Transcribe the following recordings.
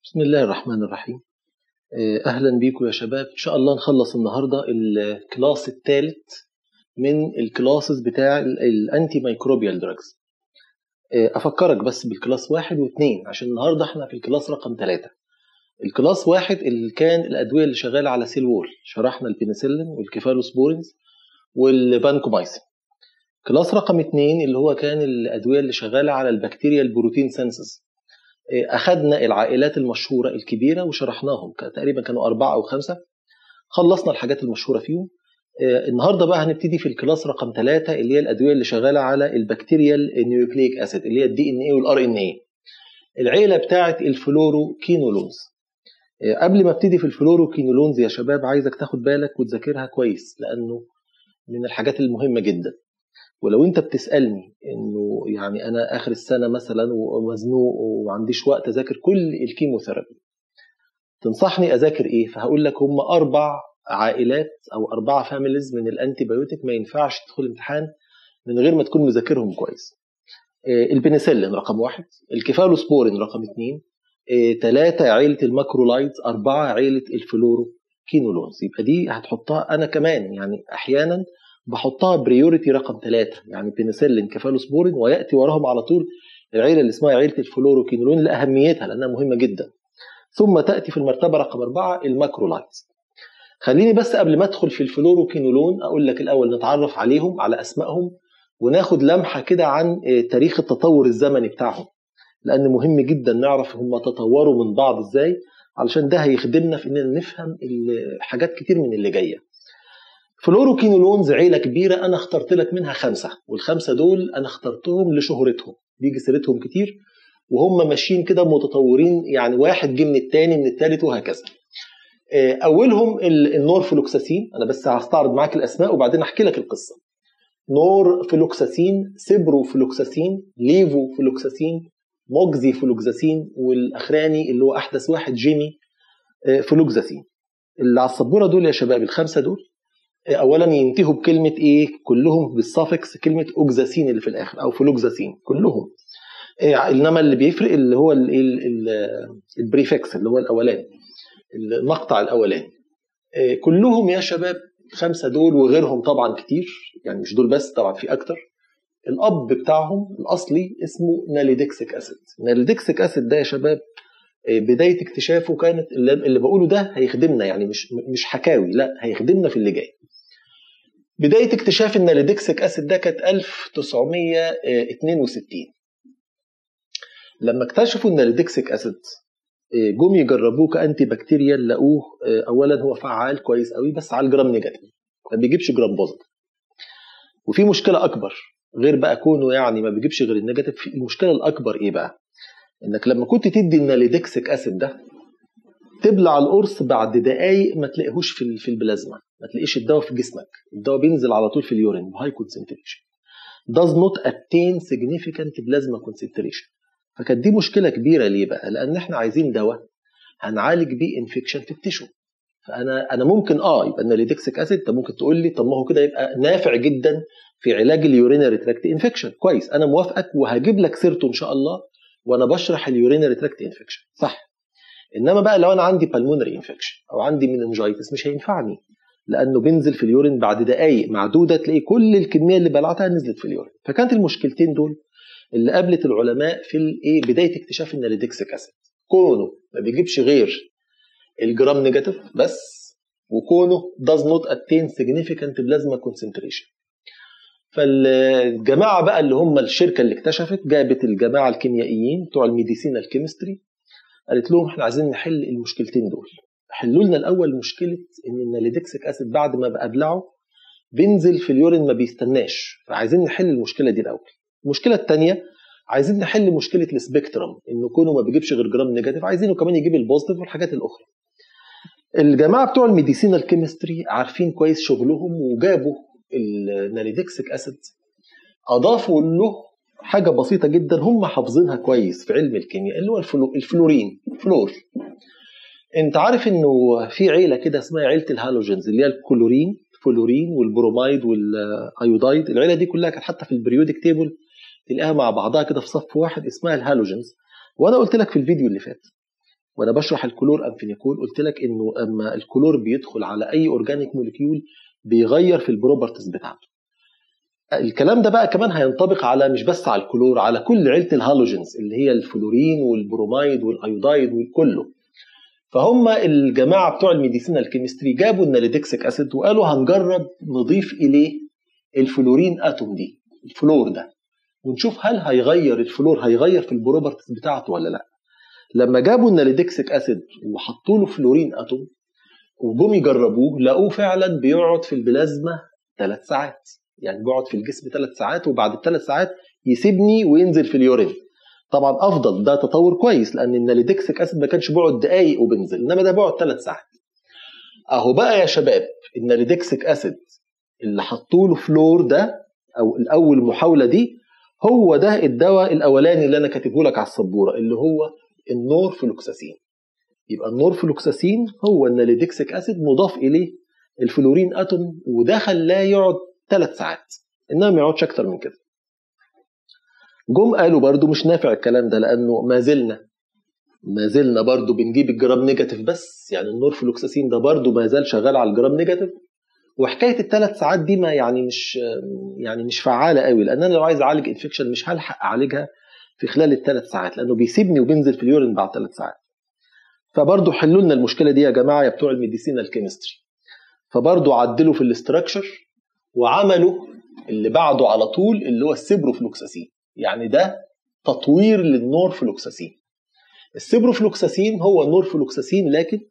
بسم الله الرحمن الرحيم اهلا بيكم يا شباب ان شاء الله نخلص النهارده الكلاس الثالث من الكلاسز بتاع الانتي مايكروبيال دراجز افكرك بس بالكلاس واحد واثنين عشان النهارده احنا في الكلاس رقم ثلاثة الكلاس واحد اللي كان الادويه اللي شغاله على سيل وول شرحنا البنسلين والكيفالوسبورينز والبانكومايسين كلاس رقم اثنين اللي هو كان الادويه اللي شغاله على البكتيريا البروتين سنسز اخذنا العائلات المشهوره الكبيره وشرحناهم تقريبا كانوا اربعه او خمسه خلصنا الحاجات المشهوره فيهم النهارده بقى هنبتدي في الكلاس رقم ثلاثة اللي هي الادويه اللي شغاله على البكتيريال نيوكليك اسيد اللي هي الدي ان اي والار ان اي العيله بتاعه الفلوروكينولونز قبل ما ابتدي في الفلوروكينولونز يا شباب عايزك تاخد بالك وتذاكرها كويس لانه من الحاجات المهمه جدا ولو انت بتسالني انه يعني انا اخر السنه مثلا ومزنوق وما عنديش وقت اذاكر كل الكيموثيرابي تنصحني اذاكر ايه فهقول لك هم اربع عائلات او اربعه فاميليز من الانتي بايوتيك ما ينفعش تدخل امتحان من غير ما تكون مذاكرهم كويس البنسلين رقم واحد الكيفالوسبورين رقم اثنين ثلاثة عيلة الماكرولايتس أربعة عيلة الفلورو كينولونز يبقى دي هتحطها أنا كمان يعني أحيانا بحطها بريوريتي رقم ثلاثة يعني بنسلين كفالوسبورين وياتي وراهم على طول العيله اللي اسمها عيله الفلوروكينولون لاهميتها لانها مهمه جدا ثم تاتي في المرتبه رقم أربعة الماكرولايتس خليني بس قبل ما ادخل في الفلوروكينولون اقول لك الاول نتعرف عليهم على اسمائهم وناخد لمحه كده عن تاريخ التطور الزمني بتاعهم لان مهم جدا نعرف هم تطوروا من بعض ازاي علشان ده هيخدمنا في اننا نفهم حاجات كتير من اللي جايه فلوروكينولونز عيله كبيره انا اخترت لك منها خمسه والخمسه دول انا اخترتهم لشهرتهم بيجي سيرتهم كتير وهم ماشيين كده متطورين يعني واحد جه من الثاني من الثالث وهكذا اولهم النورفلوكساسين انا بس هستعرض معاك الاسماء وبعدين احكي لك القصه نورفلوكساسين سيبروفلوكساسين ليفوفلوكساسين موكزي فلوكساسين والاخراني اللي هو احدث واحد جيمي فلوكساسين اللي على السبوره دول يا شباب الخمسه دول اولا ينتهوا بكلمه ايه كلهم بالسافكس كلمه اوكزاسين اللي في الاخر او فلوكزاسين كلهم انما اللي بيفرق اللي هو البريفكس اللي هو الاولاني المقطع الاولاني كلهم يا شباب الخمسه دول وغيرهم طبعا كتير يعني مش دول بس طبعا في اكتر الاب بتاعهم الاصلي اسمه ناليدكسيك اسيد ناليدكسيك اسيد ده يا شباب بدايه اكتشافه كانت اللي بقوله ده هيخدمنا يعني مش مش حكاوي لا هيخدمنا في اللي جاي بداية اكتشاف الناليدكسيك أسيد ده كانت 1962 لما اكتشفوا الناليدكسيك أسيد جم يجربوه كأنتي بكتيريال لقوه أولا هو فعال كويس قوي بس على الجرام نيجاتيف ما بيجيبش جرام بوزيتيف وفي مشكلة أكبر غير بقى كونه يعني ما بيجيبش غير النيجاتيف في المشكلة الأكبر إيه بقى؟ إنك لما كنت تدي الناليدكسيك أسيد ده تبلع القرص بعد دقايق ما تلاقيهوش في في البلازما ما تلاقيش الدواء في جسمك الدواء بينزل على طول في اليورين بهاي كونسنتريشن does not attain significant plasma concentration فكانت دي مشكله كبيره ليه بقى لان احنا عايزين دواء هنعالج بيه انفكشن في التشو فانا انا ممكن اه يبقى الناليدكسيك اسيد انت ممكن تقول لي طب ما هو كده يبقى نافع جدا في علاج اليورينري تراكت انفكشن كويس انا موافقك وهجيب لك سيرته ان شاء الله وانا بشرح اليورينري تراكت انفكشن صح انما بقى لو انا عندي بالمونري انفكشن او عندي مننجايتس مش هينفعني لانه بينزل في اليورين بعد دقائق معدوده تلاقي كل الكميه اللي بلعتها نزلت في اليورين فكانت المشكلتين دول اللي قابلت العلماء في الايه بدايه اكتشاف الناليدكسيك اسيد كونه ما بيجيبش غير الجرام نيجاتيف بس وكونه does not attain significant plasma concentration فالجماعه بقى اللي هم الشركه اللي اكتشفت جابت الجماعه الكيميائيين بتوع الميديسينال كيمستري قالت لهم احنا عايزين نحل المشكلتين دول حلوا لنا الاول مشكله ان الناليدكسيك اسيد بعد ما بقبلعه بينزل في اليورين ما بيستناش فعايزين نحل المشكله دي الاول المشكله الثانيه عايزين نحل مشكله السبيكترم انه كونه ما بيجيبش غير جرام نيجاتيف عايزينه كمان يجيب البوزيتيف والحاجات الاخرى الجماعه بتوع الميديسينال كيمستري عارفين كويس شغلهم وجابوا الناليدكسيك اسيد اضافوا له حاجه بسيطه جدا هم حافظينها كويس في علم الكيمياء اللي هو الفلو الفلورين فلور انت عارف انه في عيله كده اسمها عيله الهالوجينز اللي هي الكلورين فلورين والبرومايد والايودايد العيله دي كلها كانت حتى في البريودك تيبل تلاقيها مع بعضها كده في صف واحد اسمها الهالوجينز وانا قلت لك في الفيديو اللي فات وانا بشرح الكلور امفينيكول قلت لك انه اما الكلور بيدخل على اي اورجانيك موليكيول بيغير في البروبرتيز بتاعته الكلام ده بقى كمان هينطبق على مش بس على الكلور على كل عيله الهالوجينز اللي هي الفلورين والبرومايد والايودايد وكله فهم الجماعه بتوع الميديسينال كيمستري جابوا الناليدكسيك اسيد وقالوا هنجرب نضيف اليه الفلورين اتوم دي الفلور ده ونشوف هل هيغير الفلور هيغير في البروبرتيز بتاعته ولا لا لما جابوا الناليدكسيك اسيد وحطوا له فلورين اتوم وجم يجربوه لقوه فعلا بيقعد في البلازما ثلاث ساعات يعني بيقعد في الجسم ثلاث ساعات وبعد الثلاث ساعات يسيبني وينزل في اليورين طبعا افضل ده تطور كويس لان الناليدكسيك اسيد ما كانش بيقعد دقايق وبينزل انما ده بيقعد ثلاث ساعات اهو بقى يا شباب الناليدكسيك اسيد اللي حطوا له فلور ده او الاول محاوله دي هو ده الدواء الاولاني اللي انا كاتبه لك على السبوره اللي هو النورفلوكساسين يبقى النورفلوكساسين هو الناليدكسيك اسيد مضاف اليه الفلورين اتوم وده خلاه يقعد ثلاث ساعات انما ما يقعدش اكتر من كده جم قالوا برضو مش نافع الكلام ده لانه ما زلنا ما زلنا برضو بنجيب الجرام نيجاتيف بس يعني النورفلوكساسين ده برضو ما زال شغال على الجرام نيجاتيف وحكايه الثلاث ساعات دي ما يعني مش يعني مش فعاله قوي لان انا لو عايز اعالج انفكشن مش هلحق اعالجها في خلال الثلاث ساعات لانه بيسيبني وبينزل في اليورين بعد ثلاث ساعات فبرضه حلوا لنا المشكله دي يا جماعه يا بتوع الميديسينال كيمستري فبرضه عدلوا في الاستراكشر وعملوا اللي بعده على طول اللي هو السيبروفلوكساسين يعني ده تطوير للنورفلوكساسين السيبروفلوكساسين هو النورفلوكساسين لكن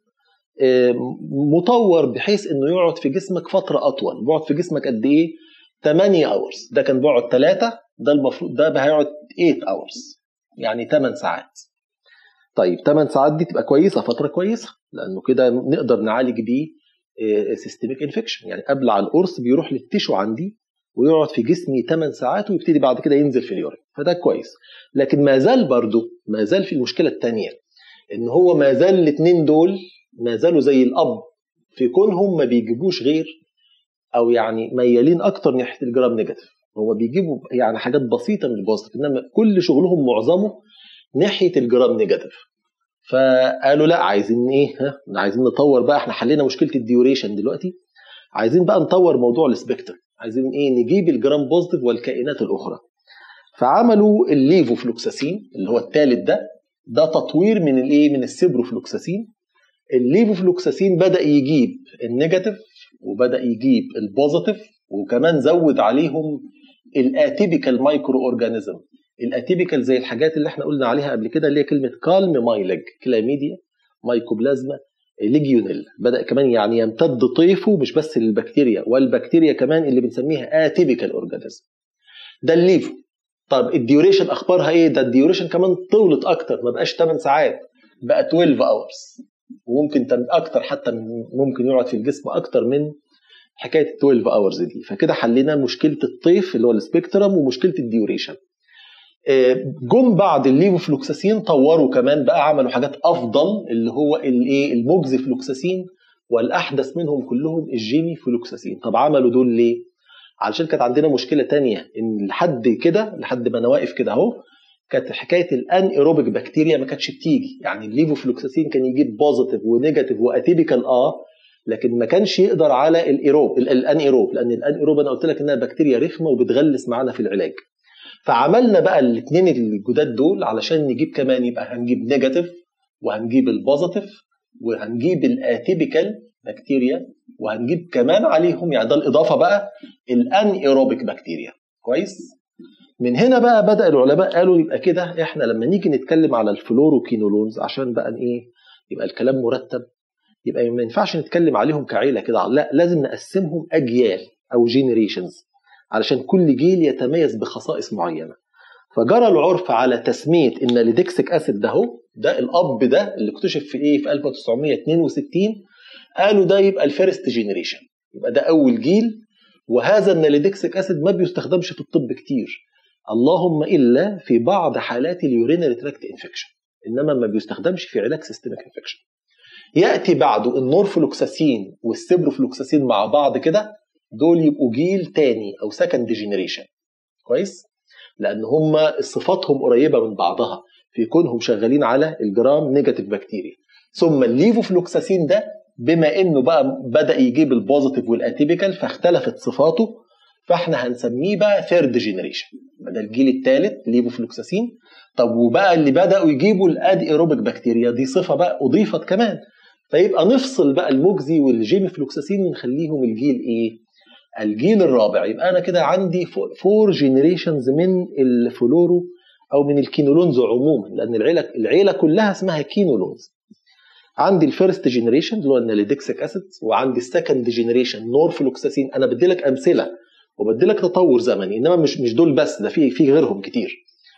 مطور بحيث انه يقعد في جسمك فتره اطول بيقعد في جسمك قد ايه 8 اورز ده كان بيقعد 3 ده المفروض ده هيقعد 8 اورز يعني 8 ساعات طيب 8 ساعات دي تبقى كويسه فتره كويسه لانه كده نقدر نعالج بيه سيستميك انفكشن يعني قبل على القرص بيروح للتشو عندي ويقعد في جسمي 8 ساعات ويبتدي بعد كده ينزل في اليورين فده كويس لكن ما زال برضه ما زال في المشكله الثانيه ان هو ما زال الاثنين دول ما زالوا زي الاب في كونهم ما بيجيبوش غير او يعني ميالين اكتر ناحيه الجرام نيجاتيف هو بيجيبوا يعني حاجات بسيطه من البوزيتيف انما كل شغلهم معظمه ناحيه الجرام نيجاتيف فقالوا لا عايزين ايه ها عايزين نطور بقى احنا حلينا مشكله الديوريشن دلوقتي عايزين بقى نطور موضوع السبكتر عايزين ايه نجيب الجرام بوزيتيف والكائنات الاخرى فعملوا الليفوفلوكساسين اللي هو الثالث ده ده تطوير من الايه من السيبروفلوكساسين الليفوفلوكساسين بدا يجيب النيجاتيف وبدا يجيب البوزيتيف وكمان زود عليهم الاتيبيكال مايكرو اورجانيزم الاتيبيكال زي الحاجات اللي احنا قلنا عليها قبل كده اللي هي كلمه كالم مايلج كلاميديا مايكوبلازما ليجيونيل بدا كمان يعني يمتد طيفه مش بس للبكتيريا والبكتيريا كمان اللي بنسميها اتيبيكال اورجانيزم ده الليفو طب الديوريشن اخبارها ايه ده الديوريشن كمان طولت اكتر ما بقاش 8 ساعات بقى 12 اورز وممكن اكتر حتى ممكن يقعد في الجسم اكتر من حكايه ال 12 اورز دي فكده حلينا مشكله الطيف اللي هو السبيكترم ومشكله الديوريشن جم بعد الليفوفلوكساسين طوروا كمان بقى عملوا حاجات افضل اللي هو الايه الموجز فلوكساسين والاحدث منهم كلهم الجيمي فلوكساسين طب عملوا دول ليه علشان كانت عندنا مشكله تانية ان لحد كده لحد ما انا واقف كده اهو كانت حكايه الان ايروبيك بكتيريا ما كانتش بتيجي يعني الليفوفلوكساسين كان يجيب بوزيتيف ونيجاتيف واتيبيكال اه لكن ما كانش يقدر على الايروب الان ايروب لان الان ايروب انا قلت لك انها بكتيريا رخمه وبتغلس معانا في العلاج فعملنا بقى الاثنين الجداد دول علشان نجيب كمان يبقى هنجيب نيجاتيف وهنجيب البوزيتيف وهنجيب الاتيبيكال بكتيريا وهنجيب كمان عليهم يعني ده الاضافه بقى الان ايروبيك بكتيريا كويس من هنا بقى بدا العلماء قالوا يبقى كده احنا لما نيجي نتكلم على الفلوروكينولونز عشان بقى ايه يبقى الكلام مرتب يبقى ما ينفعش نتكلم عليهم كعيله كده لا لازم نقسمهم اجيال او جينيريشنز علشان كل جيل يتميز بخصائص معينه فجرى العرف على تسميه ان الليدكسيك اسيد ده هو ده الاب ده اللي اكتشف في ايه في 1962 قالوا ده يبقى الفيرست جينيريشن يبقى ده اول جيل وهذا الناليدكسيك اسيد ما بيستخدمش في الطب كتير اللهم الا في بعض حالات اليورينري تراكت انفكشن انما ما بيستخدمش في علاج سيستميك انفكشن ياتي بعده النورفلوكساسين والسيبروفلوكساسين مع بعض كده دول يبقوا جيل تاني او سكند جينيريشن كويس لان هم صفاتهم قريبه من بعضها في كونهم شغالين على الجرام نيجاتيف بكتيريا ثم الليفوفلوكساسين ده بما انه بقى بدا يجيب البوزيتيف والاتيبيكال فاختلفت صفاته فاحنا هنسميه بقى ثيرد جينيريشن ده الجيل الثالث ليفوفلوكساسين طب وبقى اللي بداوا يجيبوا الاد ايروبيك بكتيريا دي صفه بقى اضيفت كمان فيبقى نفصل بقى المجزي والجيمي فلوكساسين ونخليهم الجيل ايه؟ الجيل الرابع يبقى انا كده عندي فور جينيريشنز من الفلورو او من الكينولونز عموما لان العيله العيله كلها اسمها كينولونز عندي الفيرست جينيريشن اللي هو الناليدكسيك اسيد وعندي السكند جينيريشن نورفلوكساسين انا بدي لك امثله وبدي لك تطور زمني انما مش مش دول بس ده في في غيرهم كتير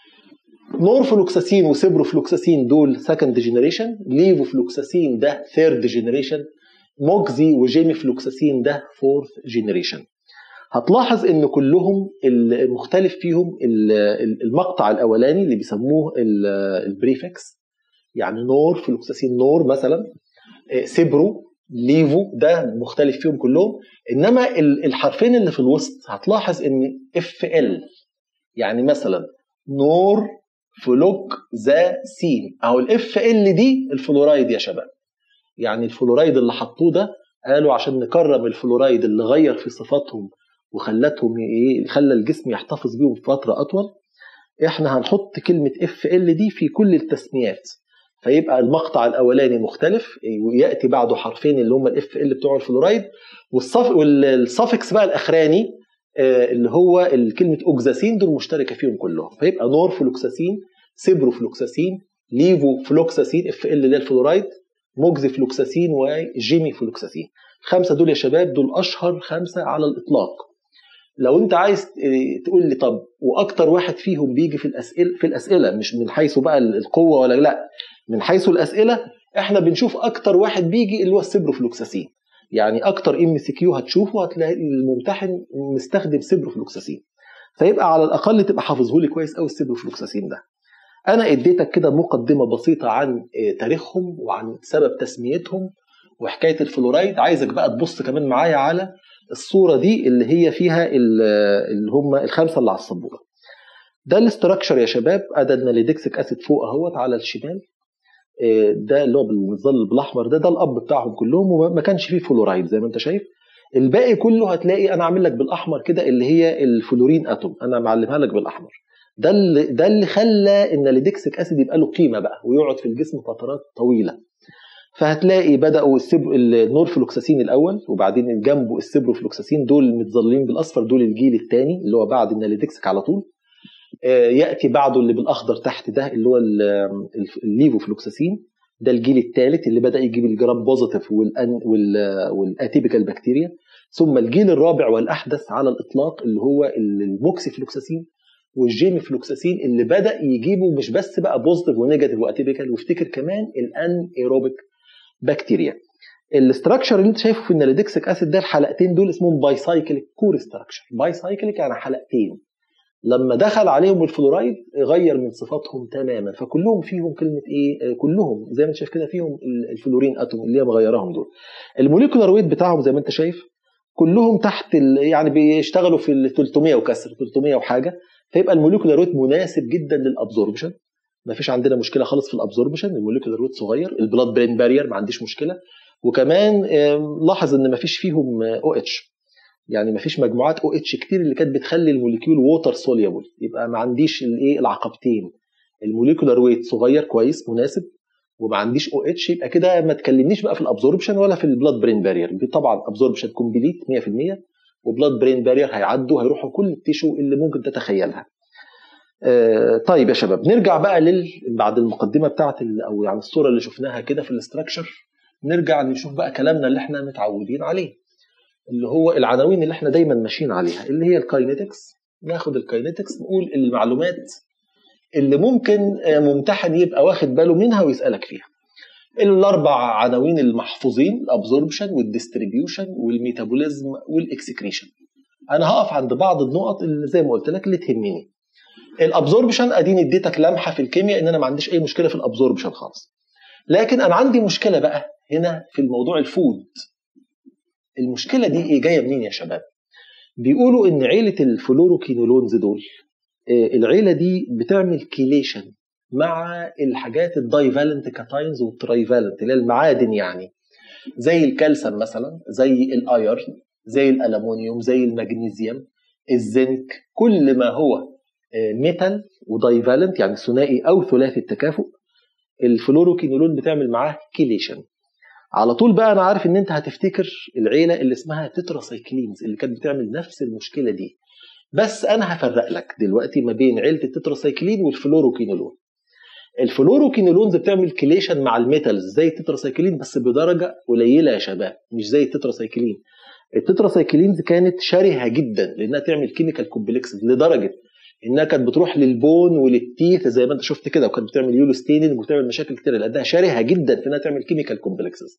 نورفلوكساسين وسيبروفلوكساسين دول سكند جينيريشن ليفوفلوكساسين ده ثيرد جينيريشن موكزي وجيمي فلوكساسين ده فورث جينيريشن هتلاحظ ان كلهم المختلف فيهم المقطع الاولاني اللي بيسموه البريفكس يعني نور فلوكساسين نور مثلا سيبرو ليفو ده مختلف فيهم كلهم انما الحرفين اللي في الوسط هتلاحظ ان اف ال يعني مثلا نور فلوك ذا سين اهو الاف ال دي الفلورايد يا شباب يعني الفلورايد اللي حطوه ده قالوا عشان نكرم الفلورايد اللي غير في صفاتهم وخلتهم ايه خلى الجسم يحتفظ بيهم فتره اطول احنا هنحط كلمه اف ال دي في كل التسميات فيبقى المقطع الاولاني مختلف وياتي بعده حرفين اللي هم الاف ال بتوع الفلورايد والصف والصافكس بقى الاخراني اللي هو كلمه اوكزاسين دول مشتركه فيهم كلهم فيبقى نورفلوكساسين سيبروفلوكساسين ليفوفلوكساسين اف ال ده الفلورايد موكزي فلوكساسين وجيمي فلوكساسين خمسه دول يا شباب دول اشهر خمسه على الاطلاق لو انت عايز تقول لي طب واكتر واحد فيهم بيجي في الاسئله في الاسئله مش من حيث بقى القوه ولا لا من حيث الاسئله احنا بنشوف اكتر واحد بيجي اللي هو السيبروفلوكساسين يعني اكتر ام سي كيو هتشوفه هتلاقي الممتحن مستخدم سيبروفلوكساسين فيبقى على الاقل تبقى حافظه لي كويس قوي السيبروفلوكساسين ده انا اديتك كده مقدمه بسيطه عن تاريخهم وعن سبب تسميتهم وحكايه الفلورايد عايزك بقى تبص كمان معايا على الصوره دي اللي هي فيها اللي هم الخمسه اللي على السبوره ده الاستراكشر يا شباب ادى الناليدكسيك اسيد فوق اهوت على الشمال ده اللي هو بالظل بالاحمر ده ده الاب بتاعهم كلهم وما كانش فيه فلورايد زي ما انت شايف الباقي كله هتلاقي انا عامل لك بالاحمر كده اللي هي الفلورين اتوم انا معلمها لك بالاحمر ده اللي ده اللي خلى الناليدكسيك اسيد يبقى له قيمه بقى ويقعد في الجسم فترات طويله فهتلاقي بداوا السب... النورفلوكساسين الاول وبعدين جنبه السبروفلوكساسين دول متظللين بالاصفر دول الجيل الثاني اللي هو بعد الناليدكسيك على طول ياتي بعده اللي بالاخضر تحت ده اللي هو الليفوفلوكساسين ده الجيل الثالث اللي بدا يجيب الجرام بوزيتيف والأن... وال... والاتيبيكال بكتيريا ثم الجيل الرابع والاحدث على الاطلاق اللي هو الموكسيفلوكساسين والجيمي فلوكساسين اللي بدا يجيبوا مش بس بقى بوزيتيف ونيجاتيف واتيبيكال وافتكر كمان الان ايروبيك بكتيريا الاستراكشر اللي انت شايفه في الناليدكسيك اسيد ده الحلقتين دول اسمهم باي سايكليك كور استراكشر باي سايكليك يعني حلقتين لما دخل عليهم الفلورايد غير من صفاتهم تماما فكلهم فيهم كلمه ايه كلهم زي ما انت شايف كده فيهم الفلورين اتوم اللي هي مغيراهم دول الموليكولار ويت بتاعهم زي ما انت شايف كلهم تحت يعني بيشتغلوا في ال 300 وكسر 300 وحاجه فيبقى الموليكولار ويت مناسب جدا للابزوربشن ما فيش عندنا مشكله خالص في الابزوربشن الموليكولار ويت صغير البلاد برين بارير ما عنديش مشكله وكمان لاحظ ان ما فيش فيهم او اتش يعني ما فيش مجموعات او اتش كتير اللي كانت بتخلي الموليكيول ووتر سوليبل يبقى ما عنديش الايه العقبتين الموليكولار ويت صغير كويس مناسب وما عنديش او اتش يبقى كده ما تكلمنيش بقى في الابزوربشن ولا في البلاد برين بارير طبعا ابزوربشن كومبليت 100% وبلاد برين بارير هيعدوا هيروحوا كل التيشو اللي ممكن تتخيلها آه طيب يا شباب نرجع بقى لل بعد المقدمه بتاعت او يعني الصوره اللي شفناها كده في الاستراكشر نرجع نشوف بقى كلامنا اللي احنا متعودين عليه اللي هو العناوين اللي احنا دايما ماشيين عليها اللي هي الكاينetics ناخد الكاينetics نقول المعلومات اللي ممكن ممتحن يبقى واخد باله منها ويسالك فيها الاربع عناوين المحفوظين الابزوربشن والديستريبيوشن والميتابوليزم والاكسكريشن انا هقف عند بعض النقط اللي زي ما قلت لك اللي تهمني الابزوربشن اديني اديتك لمحه في الكيمياء ان انا ما عنديش اي مشكله في الابزوربشن خالص لكن انا عندي مشكله بقى هنا في الموضوع الفود المشكله دي ايه جايه منين يا شباب بيقولوا ان عيله الفلوروكينولونز دول العيله دي بتعمل كيليشن مع الحاجات الدايفالنت كاتاينز والترايفالنت اللي هي المعادن يعني زي الكالسيوم مثلا زي الايرن زي الالومنيوم زي المغنيسيوم الزنك كل ما هو ميتال ودايفالنت يعني ثنائي او ثلاثي التكافؤ الفلوروكينولون بتعمل معاه كيليشن على طول بقى انا عارف ان انت هتفتكر العيله اللي اسمها تتراسايكلينز اللي كانت بتعمل نفس المشكله دي بس انا هفرق لك دلوقتي ما بين عيله التتراسايكلين والفلوروكينولون الفلوروكينولونز بتعمل كليشن مع الميتالز زي التتراسايكلين بس بدرجه قليله يا شباب مش زي التتراسايكلين التتراسايكلينز كانت شرهه جدا لانها تعمل كيميكال كومبلكسز لدرجه انها كانت بتروح للبون وللتيث زي ما انت شفت كده وكانت بتعمل يولو ستيننج وبتعمل مشاكل كتير لانها شرهه جدا في انها تعمل كيميكال كومبلكسز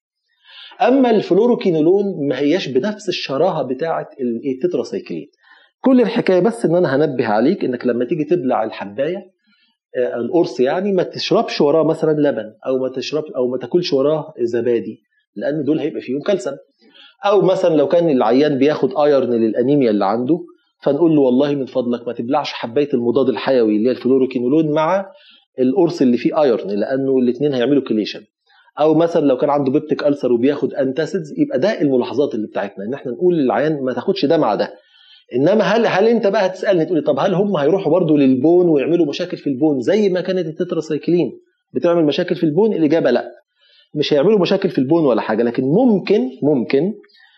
اما الفلوروكينولون ما هياش بنفس الشراهه بتاعه التتراسايكلين كل الحكايه بس ان انا هنبه عليك انك لما تيجي تبلع الحبايه القرص يعني ما تشربش وراه مثلا لبن او ما تشرب او ما تاكلش وراه زبادي لان دول هيبقى فيهم كالسيوم او مثلا لو كان العيان بياخد ايرن للانيميا اللي عنده فنقول له والله من فضلك ما تبلعش حبايه المضاد الحيوي اللي هي الفلوروكينولون مع القرص اللي فيه ايرن لانه الاثنين هيعملوا كليشن او مثلا لو كان عنده بيبتيك ألسر وبياخد انتاسيدز يبقى ده الملاحظات اللي بتاعتنا ان احنا نقول للعيان ما تاخدش ده مع ده انما هل هل انت بقى هتسالني تقول لي طب هل هم هيروحوا برضو للبون ويعملوا مشاكل في البون زي ما كانت التتراسايكلين بتعمل مشاكل في البون الاجابه لا مش هيعملوا مشاكل في البون ولا حاجه لكن ممكن ممكن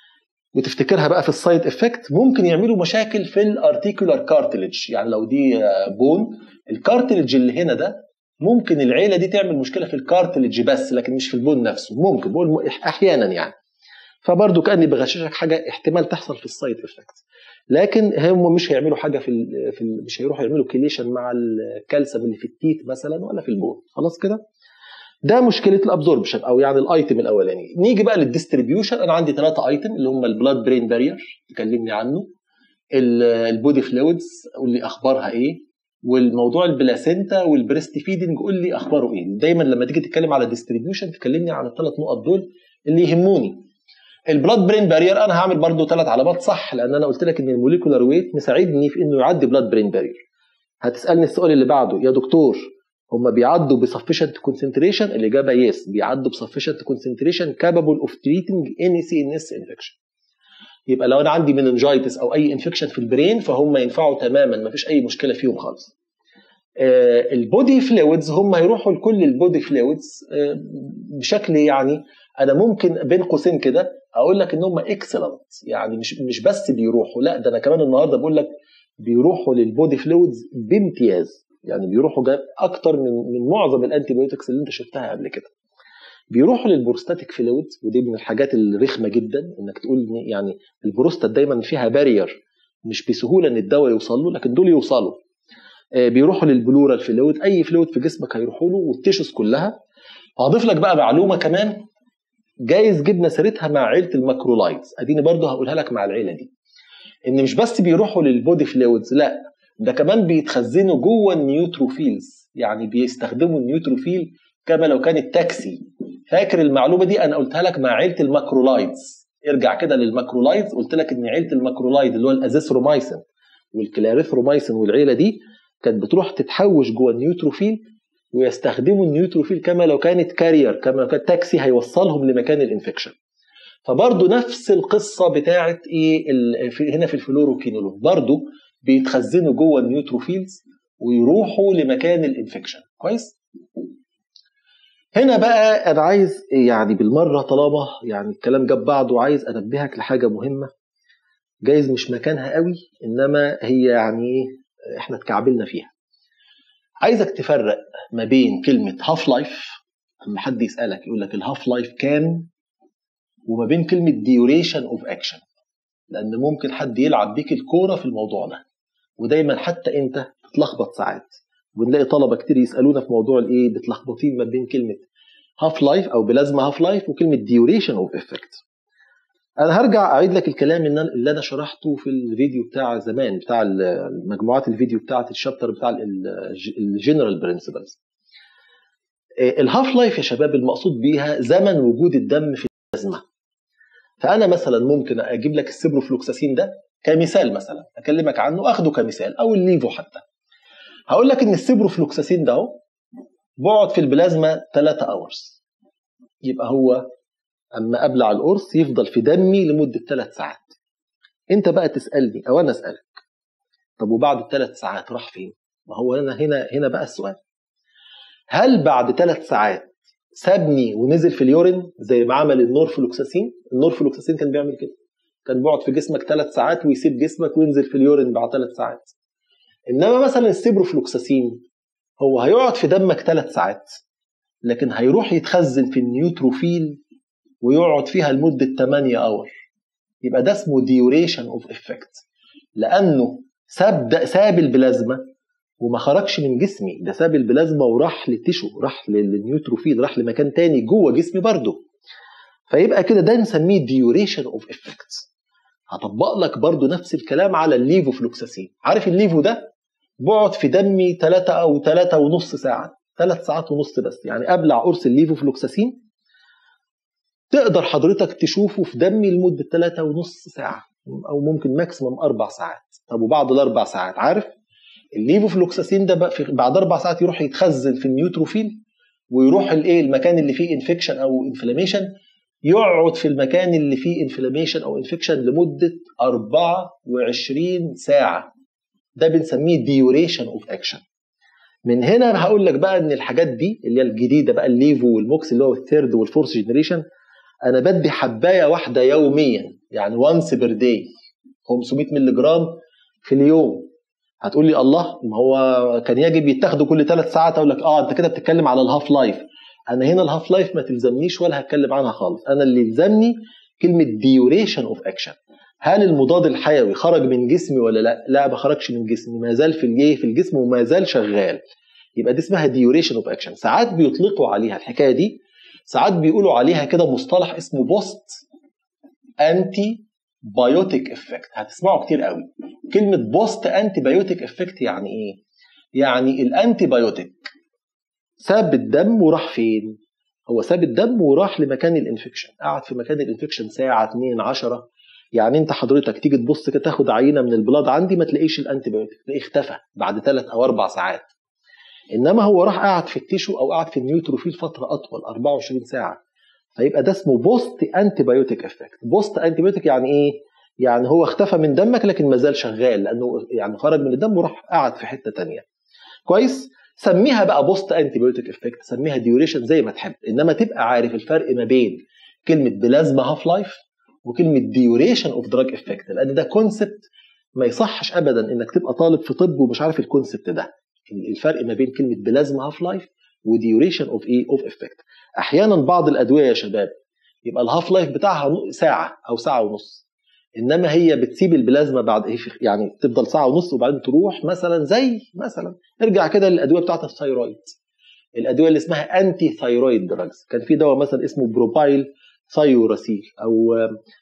وتفتكرها بقى في السايد افكت ممكن يعملوا مشاكل في الارتيكولار كارتلج يعني لو دي بون الكارتلج اللي هنا ده ممكن العيله دي تعمل مشكله في الكارتلج بس لكن مش في البون نفسه ممكن بقول احيانا يعني فبرضه كاني بغششك حاجه احتمال تحصل في السايد افكت لكن هم مش هيعملوا حاجه في ال في ال مش هيروحوا يعملوا كليشن مع الكالسيوم اللي في التيت مثلا ولا في البون خلاص كده ده مشكله الابزوربشن او يعني الايتم الاولاني نيجي بقى للديستريبيوشن انا عندي ثلاثه ايتم اللي هم البلاد برين بارير تكلمني عنه البودي فلويدز قول لي اخبارها ايه والموضوع البلاسينتا والبريست فيدنج قول لي اخباره ايه دايما لما تيجي تتكلم على ديستريبيوشن تكلمني عن الثلاث نقط دول اللي يهموني البلاد برين بارير انا هعمل برضو ثلاث علامات صح لان انا قلت لك ان الموليكولار ويت مساعدني في انه يعدي بلاد برين بارير هتسالني السؤال اللي بعده يا دكتور هم بيعدوا بسفشنت كونسنتريشن الاجابه يس بيعدوا بسفشنت كونسنتريشن كابابل اوف تريتنج اني سي ان اس انفكشن يبقى لو انا عندي مننجايتس او اي انفكشن في البرين فهم ينفعوا تماما ما فيش اي مشكله فيهم خالص آه البودي فلويدز هم هيروحوا لكل البودي فلويدز آه بشكل يعني انا ممكن بين قوسين كده اقول لك ان هم اكسلنت يعني مش مش بس بيروحوا لا ده انا كمان النهارده بقول لك بيروحوا للبودي فلويدز بامتياز يعني بيروحوا جاب اكتر من من معظم الانتي بايوتكس اللي انت شفتها قبل كده بيروحوا للبروستاتيك فلويد ودي من الحاجات الرخمه جدا انك تقول يعني البروستات دايما فيها بارير مش بسهوله ان الدواء يوصل له لكن دول يوصلوا بيروحوا للبلورال فلويد اي فلويد في جسمك هيروحوا له والتيشوز كلها هضيف لك بقى معلومه كمان جايز جبنا سيرتها مع عيله الماكرولايدز اديني برضه هقولها لك مع العيله دي ان مش بس بيروحوا للبودي فلويدز لا ده كمان بيتخزنوا جوه النيوتروفيلز يعني بيستخدموا النيوتروفيل كما لو كانت تاكسي فاكر المعلومه دي انا قلتها لك مع عيله الماكرولايدز ارجع كده للماكرولايدز قلت لك ان عيله الماكرولايد اللي هو الازيثرومايسين والكلاريثرومايسين والعيله دي كانت بتروح تتحوش جوه النيوتروفيل ويستخدموا النيوتروفيل كما لو كانت كارير كما لو كانت تاكسي هيوصلهم لمكان الانفكشن فبرضه نفس القصه بتاعت ايه في هنا في الفلوروكينولون برضه بيتخزنوا جوه النيوتروفيلز ويروحوا لمكان الانفكشن كويس هنا بقى انا عايز يعني بالمره طالما يعني الكلام جاب بعضه عايز انبهك لحاجه مهمه جايز مش مكانها قوي انما هي يعني احنا اتكعبلنا فيها عايزك تفرق ما بين كلمه هاف لايف اما حد يسالك يقول لك الهاف لايف كام وما بين كلمه ديوريشن اوف اكشن لان ممكن حد يلعب بيك الكوره في الموضوع ده ودايما حتى انت تتلخبط ساعات ونلاقي طلبه كتير يسالونا في موضوع الايه بتلخبطين ما بين كلمه هاف لايف او بلازما هاف لايف وكلمه ديوريشن اوف افكت انا هرجع اعيد لك الكلام اللي انا شرحته في الفيديو بتاع زمان بتاع مجموعات الفيديو بتاعه الشابتر بتاع الجنرال برنسبلز الهاف لايف يا شباب المقصود بيها زمن وجود الدم في البلازما فانا مثلا ممكن اجيب لك السيبروفلوكساسين ده كمثال مثلا اكلمك عنه اخده كمثال او الليفو حتى هقول لك ان السيبروفلوكساسين ده اهو بقعد في البلازما 3 اورز يبقى هو اما ابلع القرص يفضل في دمي لمده 3 ساعات انت بقى تسالني او انا اسالك طب وبعد الثلاث ساعات راح فين ما هو هنا هنا هنا بقى السؤال هل بعد ثلاث ساعات سابني ونزل في اليورين زي ما عمل النورفلوكساسين النورفلوكساسين كان بيعمل كده كان بيقعد في جسمك ثلاث ساعات ويسيب جسمك وينزل في اليورين بعد ثلاث ساعات انما مثلا السيبروفلوكساسين هو هيقعد في دمك ثلاث ساعات لكن هيروح يتخزن في النيوتروفيل ويقعد فيها لمده 8 اور يبقى ده اسمه ديوريشن اوف افكت لانه ساب ساب البلازما وما خرجش من جسمي ده ساب البلازما وراح للتيشو راح للنيوتروفيل راح لمكان تاني جوه جسمي برضه فيبقى كده ده نسميه ديوريشن اوف افكتس هطبق لك برضه نفس الكلام على الليفوفلوكساسين عارف الليفو ده بقعد في دمي 3 او 3 ونص ساعه 3 ساعات ونص بس يعني ابلع قرص الليفوفلوكساسين تقدر حضرتك تشوفه في دمي لمده 3 ونص ساعه او ممكن ماكسيمم اربع ساعات طب وبعد الاربع ساعات عارف الليفوفلوكساسين ده في بعد اربع ساعات يروح يتخزن في النيوتروفيل ويروح الايه المكان اللي فيه انفكشن او انفلاميشن يقعد في المكان اللي فيه انفلاميشن او انفكشن لمده 24 ساعه ده بنسميه ديوريشن اوف اكشن من هنا هقول لك بقى ان الحاجات دي اللي هي الجديده بقى الليفو والموكس اللي هو الثيرد والفورث جنريشن انا بدي حبايه واحده يوميا يعني وانس بير داي 500 مللي جرام في اليوم هتقول لي الله ما هو كان يجب يتاخدوا كل ثلاث ساعات اقول لك اه انت كده بتتكلم على الهاف لايف انا هنا الهاف لايف ما تلزمنيش ولا هتكلم عنها خالص انا اللي يلزمني كلمه ديوريشن اوف اكشن هل المضاد الحيوي خرج من جسمي ولا لا لا ما خرجش من جسمي ما زال في الايه في الجسم وما زال شغال يبقى دي اسمها ديوريشن اوف اكشن ساعات بيطلقوا عليها الحكايه دي ساعات بيقولوا عليها كده مصطلح اسمه بوست انتي بايوتيك افكت هتسمعوا كتير قوي كلمه بوست انتي بايوتيك افكت يعني ايه يعني الانتي بايوتيك ساب الدم وراح فين هو ساب الدم وراح لمكان الانفكشن قعد في مكان الانفكشن ساعه 2 10 يعني انت حضرتك تيجي تبص كده تاخد عينه من البلاد عندي ما تلاقيش الانتي بايوتيك تلاقيه اختفى بعد ثلاث او اربع ساعات انما هو راح قعد في التيشو او قعد في النيوتروفيل فتره اطول 24 ساعه فيبقى ده اسمه بوست انتي بايوتيك افكت بوست انتي بايوتيك يعني ايه يعني هو اختفى من دمك لكن ما زال شغال لانه يعني خرج من الدم وراح قعد في حته تانية كويس سميها بقى بوست انتي بايوتيك افكت سميها ديوريشن زي ما تحب انما تبقى عارف الفرق ما بين كلمه بلازما هاف لايف وكلمه ديوريشن اوف دراج افكت لان ده كونسبت ما يصحش ابدا انك تبقى طالب في طب ومش عارف الكونسبت ده الفرق ما بين كلمه بلازما هاف لايف وديوريشن اوف ايه اوف افكت احيانا بعض الادويه يا شباب يبقى الهاف لايف بتاعها ساعه او ساعه ونص انما هي بتسيب البلازما بعد ايه يعني تفضل ساعه ونص وبعدين تروح مثلا زي مثلا ارجع كده للادويه بتاعت الثايرويد الادويه اللي اسمها انتي ثايرويد دراجز كان في دواء مثلا اسمه بروبايل ثايوراسيل او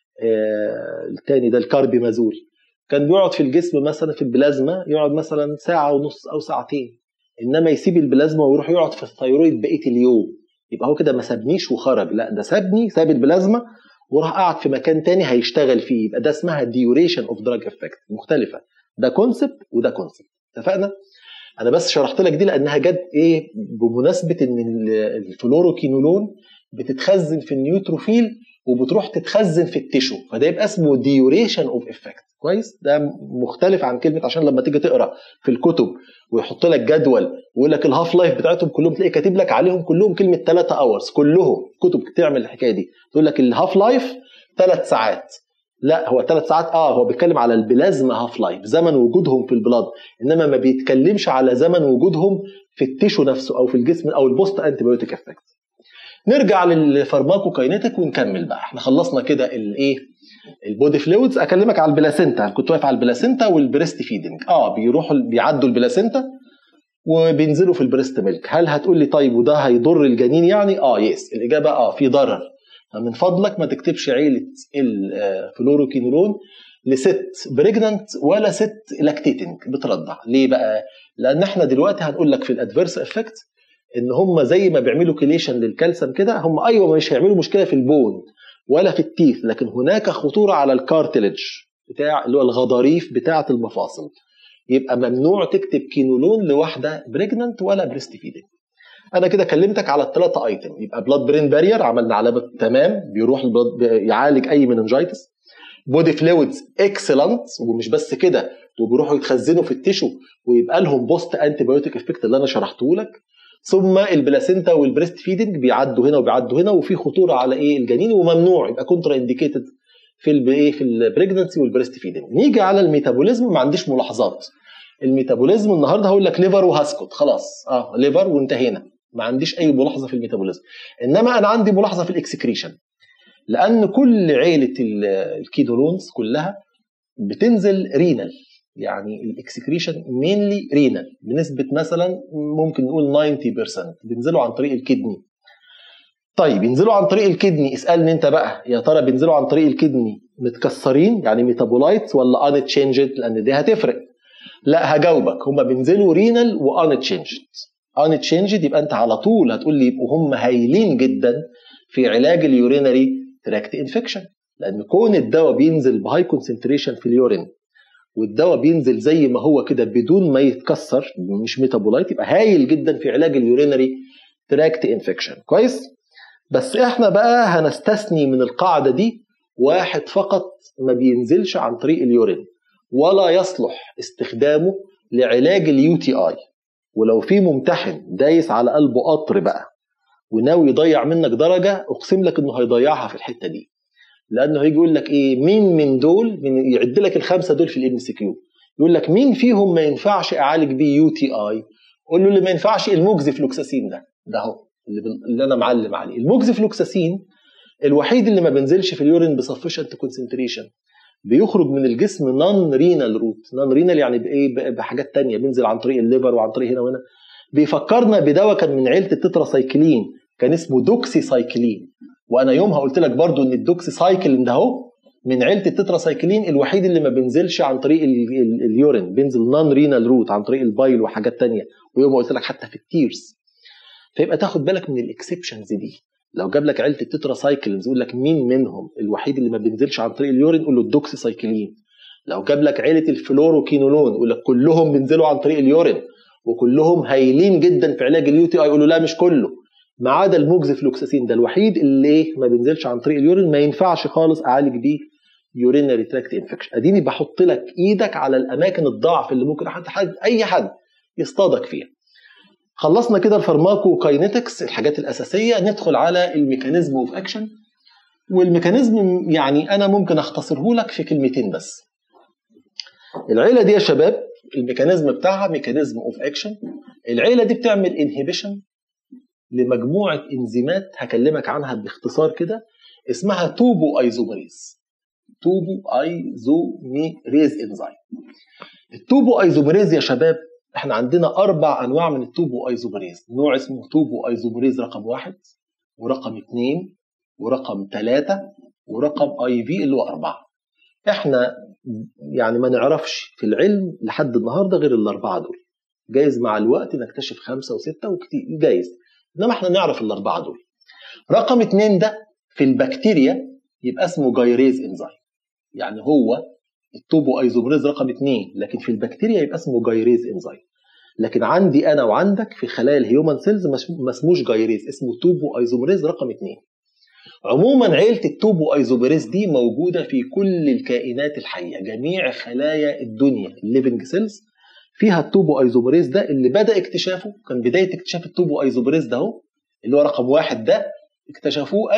آه الثاني ده الكاربيمازول كان بيقعد في الجسم مثلا في البلازما يقعد مثلا ساعه ونص او ساعتين انما يسيب البلازما ويروح يقعد في الثايرويد بقيه اليوم يبقى هو كده ما سابنيش وخرج لا ده سابني ساب البلازما وراح قعد في مكان تاني هيشتغل فيه يبقى ده اسمها ديوريشن اوف دراج افكت مختلفه ده كونسبت وده كونسبت اتفقنا انا بس شرحت لك دي لانها جت ايه بمناسبه ان الفلوروكينولون بتتخزن في النيوتروفيل وبتروح تتخزن في التيشو فده يبقى اسمه ديوريشن اوف افكت كويس ده مختلف عن كلمه عشان لما تيجي تقرا في الكتب ويحط لك جدول ويقول لك الهاف لايف بتاعتهم كلهم تلاقي كاتب لك عليهم كلهم كلمه 3 اورز كلهم كتب تعمل الحكايه دي تقول لك الهاف لايف ثلاث ساعات لا هو ثلاث ساعات اه هو بيتكلم على البلازما هاف لايف زمن وجودهم في البلاد انما ما بيتكلمش على زمن وجودهم في التيشو نفسه او في الجسم او البوست انتي بايوتيك افكت نرجع للفارماكوكاينيتك ونكمل بقى احنا خلصنا كده الايه البودي فلويدز اكلمك على البلاسينتا كنت واقف على البلاسينتا والبريست فيدنج اه بيروحوا بيعدوا البلاسينتا وبينزلوا في البريست ميلك هل هتقول لي طيب وده هيضر الجنين يعني اه يس الاجابه اه في ضرر فمن فضلك ما تكتبش عيله الفلوروكينولون لست بريجننت ولا ست لاكتيتنج بترضع ليه بقى لان احنا دلوقتي هنقول لك في الادفيرس افكت ان هم زي ما بيعملوا كليشن للكالسيوم كده هم ايوه مش هيعملوا مشكله في البون ولا في التيث لكن هناك خطوره على الكارتلج بتاع اللي هو الغضاريف بتاعه المفاصل يبقى ممنوع تكتب كينولون لواحده بريجننت ولا بريست فيدنج انا كده كلمتك على الثلاثه ايتم يبقى بلاد برين بارير عملنا علامه تمام بيروح البلاد يعالج اي مننجايتس بودي فلويدز اكسلنت ومش بس كده وبيروحوا يتخزنوا في التيشو ويبقى لهم بوست انتي بايوتيك افكت اللي انا شرحته لك ثم البلاسينتا والبريست فيدنج بيعدوا هنا وبيعدوا هنا وفي خطوره على ايه الجنين وممنوع يبقى كونترا انديكيتد في الايه في البريجننسي والبريست فيدنج نيجي على الميتابوليزم ما عنديش ملاحظات الميتابوليزم النهارده هقول لك ليفر وهسكت خلاص اه ليفر وانتهينا ما عنديش اي ملاحظه في الميتابوليزم انما انا عندي ملاحظه في الاكسكريشن لان كل عيله الكيدولونز كلها بتنزل رينال يعني الاكسكريشن مينلي رينال بنسبه مثلا ممكن نقول 90% بينزلوا عن طريق الكدني طيب ينزلوا عن طريق الكدني اسالني انت بقى يا ترى بينزلوا عن طريق الكدني متكسرين يعني ميتابولايتس ولا ان تشينجد لان دي هتفرق لا هجاوبك هم بينزلوا رينال وان تشينجد ان تشينجد يبقى انت على طول هتقول لي يبقوا هم هايلين جدا في علاج اليورينري تراكت انفكشن لان كون الدواء بينزل بهاي كونسنتريشن في اليورين والدواء بينزل زي ما هو كده بدون ما يتكسر مش ميتابولايت يبقى هايل جدا في علاج اليورينري تراكت انفكشن كويس بس احنا بقى هنستثني من القاعده دي واحد فقط ما بينزلش عن طريق اليورين ولا يصلح استخدامه لعلاج اليو تي اي ولو في ممتحن دايس على قلبه قطر بقى وناوي يضيع منك درجه اقسم لك انه هيضيعها في الحته دي لانه هيجي يقول لك ايه مين من دول من يعد لك الخمسه دول في الام سي كيو يقول لك مين فيهم ما ينفعش اعالج بيه يو تي اي قول له اللي ما ينفعش المجزي فلوكساسين ده ده اهو اللي, اللي انا معلم عليه المجزي فلوكساسين الوحيد اللي ما بينزلش في اليورين بسفشنت كونسنتريشن بيخرج من الجسم نون رينال روت نون رينال يعني بايه بحاجات تانية بينزل عن طريق الليفر وعن طريق هنا وهنا بيفكرنا بدواء كان من عيله التتراسايكلين كان اسمه دوكسي سايكلين وانا يومها قلت لك برضو ان الدوكسي سايكلين ده اهو من عيله التتراسايكلين الوحيد اللي ما بينزلش عن طريق ال ال اليورين بينزل نون رينال روت عن طريق البايل وحاجات تانية ويوم قلت لك حتى في التيرز فيبقى تاخد بالك من الاكسبشنز دي لو جاب لك عيله التتراسايكلينز يقول لك مين منهم الوحيد اللي ما بينزلش عن طريق اليورين قول له الدوكسي سايكلين لو جاب لك عيله الفلوروكينولون يقول لك كلهم بينزلوا عن طريق اليورين وكلهم هايلين جدا في علاج اليو تي اي يقول له لا مش كله ما عدا الموجز فلوكساسين ده الوحيد اللي ايه ما بينزلش عن طريق اليورين ما ينفعش خالص اعالج بيه يورينري تراكت انفكشن اديني بحط لك ايدك على الاماكن الضعف اللي ممكن حد, حد اي حد يصطادك فيها خلصنا كده الفارماكو كاينetics الحاجات الاساسيه ندخل على الميكانيزم اوف اكشن والميكانيزم يعني انا ممكن اختصره لك في كلمتين بس العيله دي يا شباب الميكانيزم بتاعها ميكانيزم اوف اكشن العيله دي بتعمل انهبيشن لمجموعه انزيمات هكلمك عنها باختصار كده اسمها توبو ايزوميريز توبو ايزوميريز انزيم التوبو ايزوميريز يا شباب احنا عندنا اربع انواع من التوبو ايزوميريز نوع اسمه توبو ايزوميريز رقم واحد ورقم اثنين ورقم ثلاثة ورقم اي في اللي هو أربعة احنا يعني ما نعرفش في العلم لحد النهارده غير الأربعة دول جايز مع الوقت نكتشف خمسة وستة وكتير جايز انما احنا نعرف الأربعة دول رقم اتنين ده في البكتيريا يبقى اسمه جايريز انزيم يعني هو التوبو ايزوميريز رقم اثنين لكن في البكتيريا يبقى اسمه جايريز انزيم لكن عندي انا وعندك في خلايا الهيومن سيلز ما اسموش جايريز اسمه توبو ايزوميريز رقم اثنين عموما عيله التوبو ايزوميريز دي موجوده في كل الكائنات الحيه جميع خلايا الدنيا الليفنج سيلز فيها التوبو ايزوميريز ده اللي بدا اكتشافه كان بدايه اكتشاف التوبو ايزوميريز ده اهو اللي هو رقم واحد ده اكتشفوه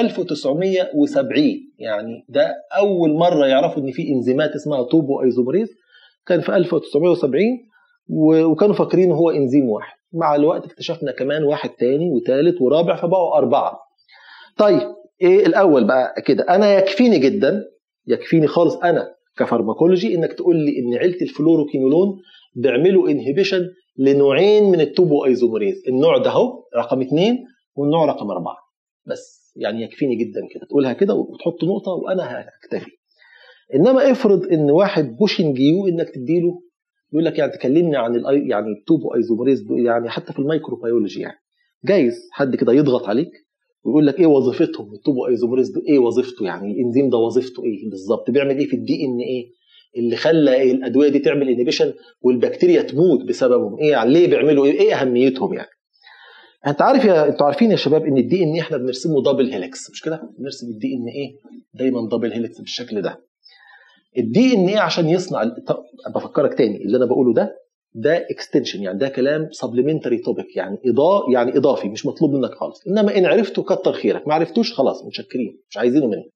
1970 يعني ده اول مره يعرفوا ان في انزيمات اسمها توبو ايزوميريز كان في 1970 وكانوا فاكرين هو انزيم واحد مع الوقت اكتشفنا كمان واحد تاني وتالت ورابع فبقوا اربعه طيب ايه الاول بقى كده انا يكفيني جدا يكفيني خالص انا كفارماكولوجي انك تقول لي ان عيله الفلوروكينولون بيعملوا انهبيشن لنوعين من التوبو ايزوميريز النوع ده اهو رقم اثنين والنوع رقم اربعه بس يعني يكفيني جدا كده تقولها كده وتحط نقطه وانا هكتفي انما افرض ان واحد بوشنج يو انك تديله يقول لك يعني تكلمني عن الأي يعني التوبو ايزوميريز يعني حتى في الميكروبيولوجي يعني جايز حد كده يضغط عليك ويقول لك ايه وظيفتهم التوبو ايزوميريز ده ايه وظيفته يعني الانزيم ده وظيفته ايه بالظبط بيعمل ايه في الدي ان ايه اللي خلى إيه الادويه دي تعمل انهبيشن والبكتيريا تموت بسببهم ايه يعني ليه بيعملوا ايه ايه اهميتهم يعني انت عارف يا انتوا عارفين يا شباب ان الدي ان ايه احنا بنرسمه دبل هيلكس مش كده؟ بنرسم الدي ان ايه دايما دبل هيلكس بالشكل ده. الدي ان ايه عشان يصنع بفكرك تاني اللي انا بقوله ده ده اكستنشن يعني ده كلام سبلمنتري توبيك يعني اضاء يعني اضافي مش مطلوب منك خالص انما ان عرفته كتر خيرك ما عرفتوش خلاص متشكرين مش عايزينه منك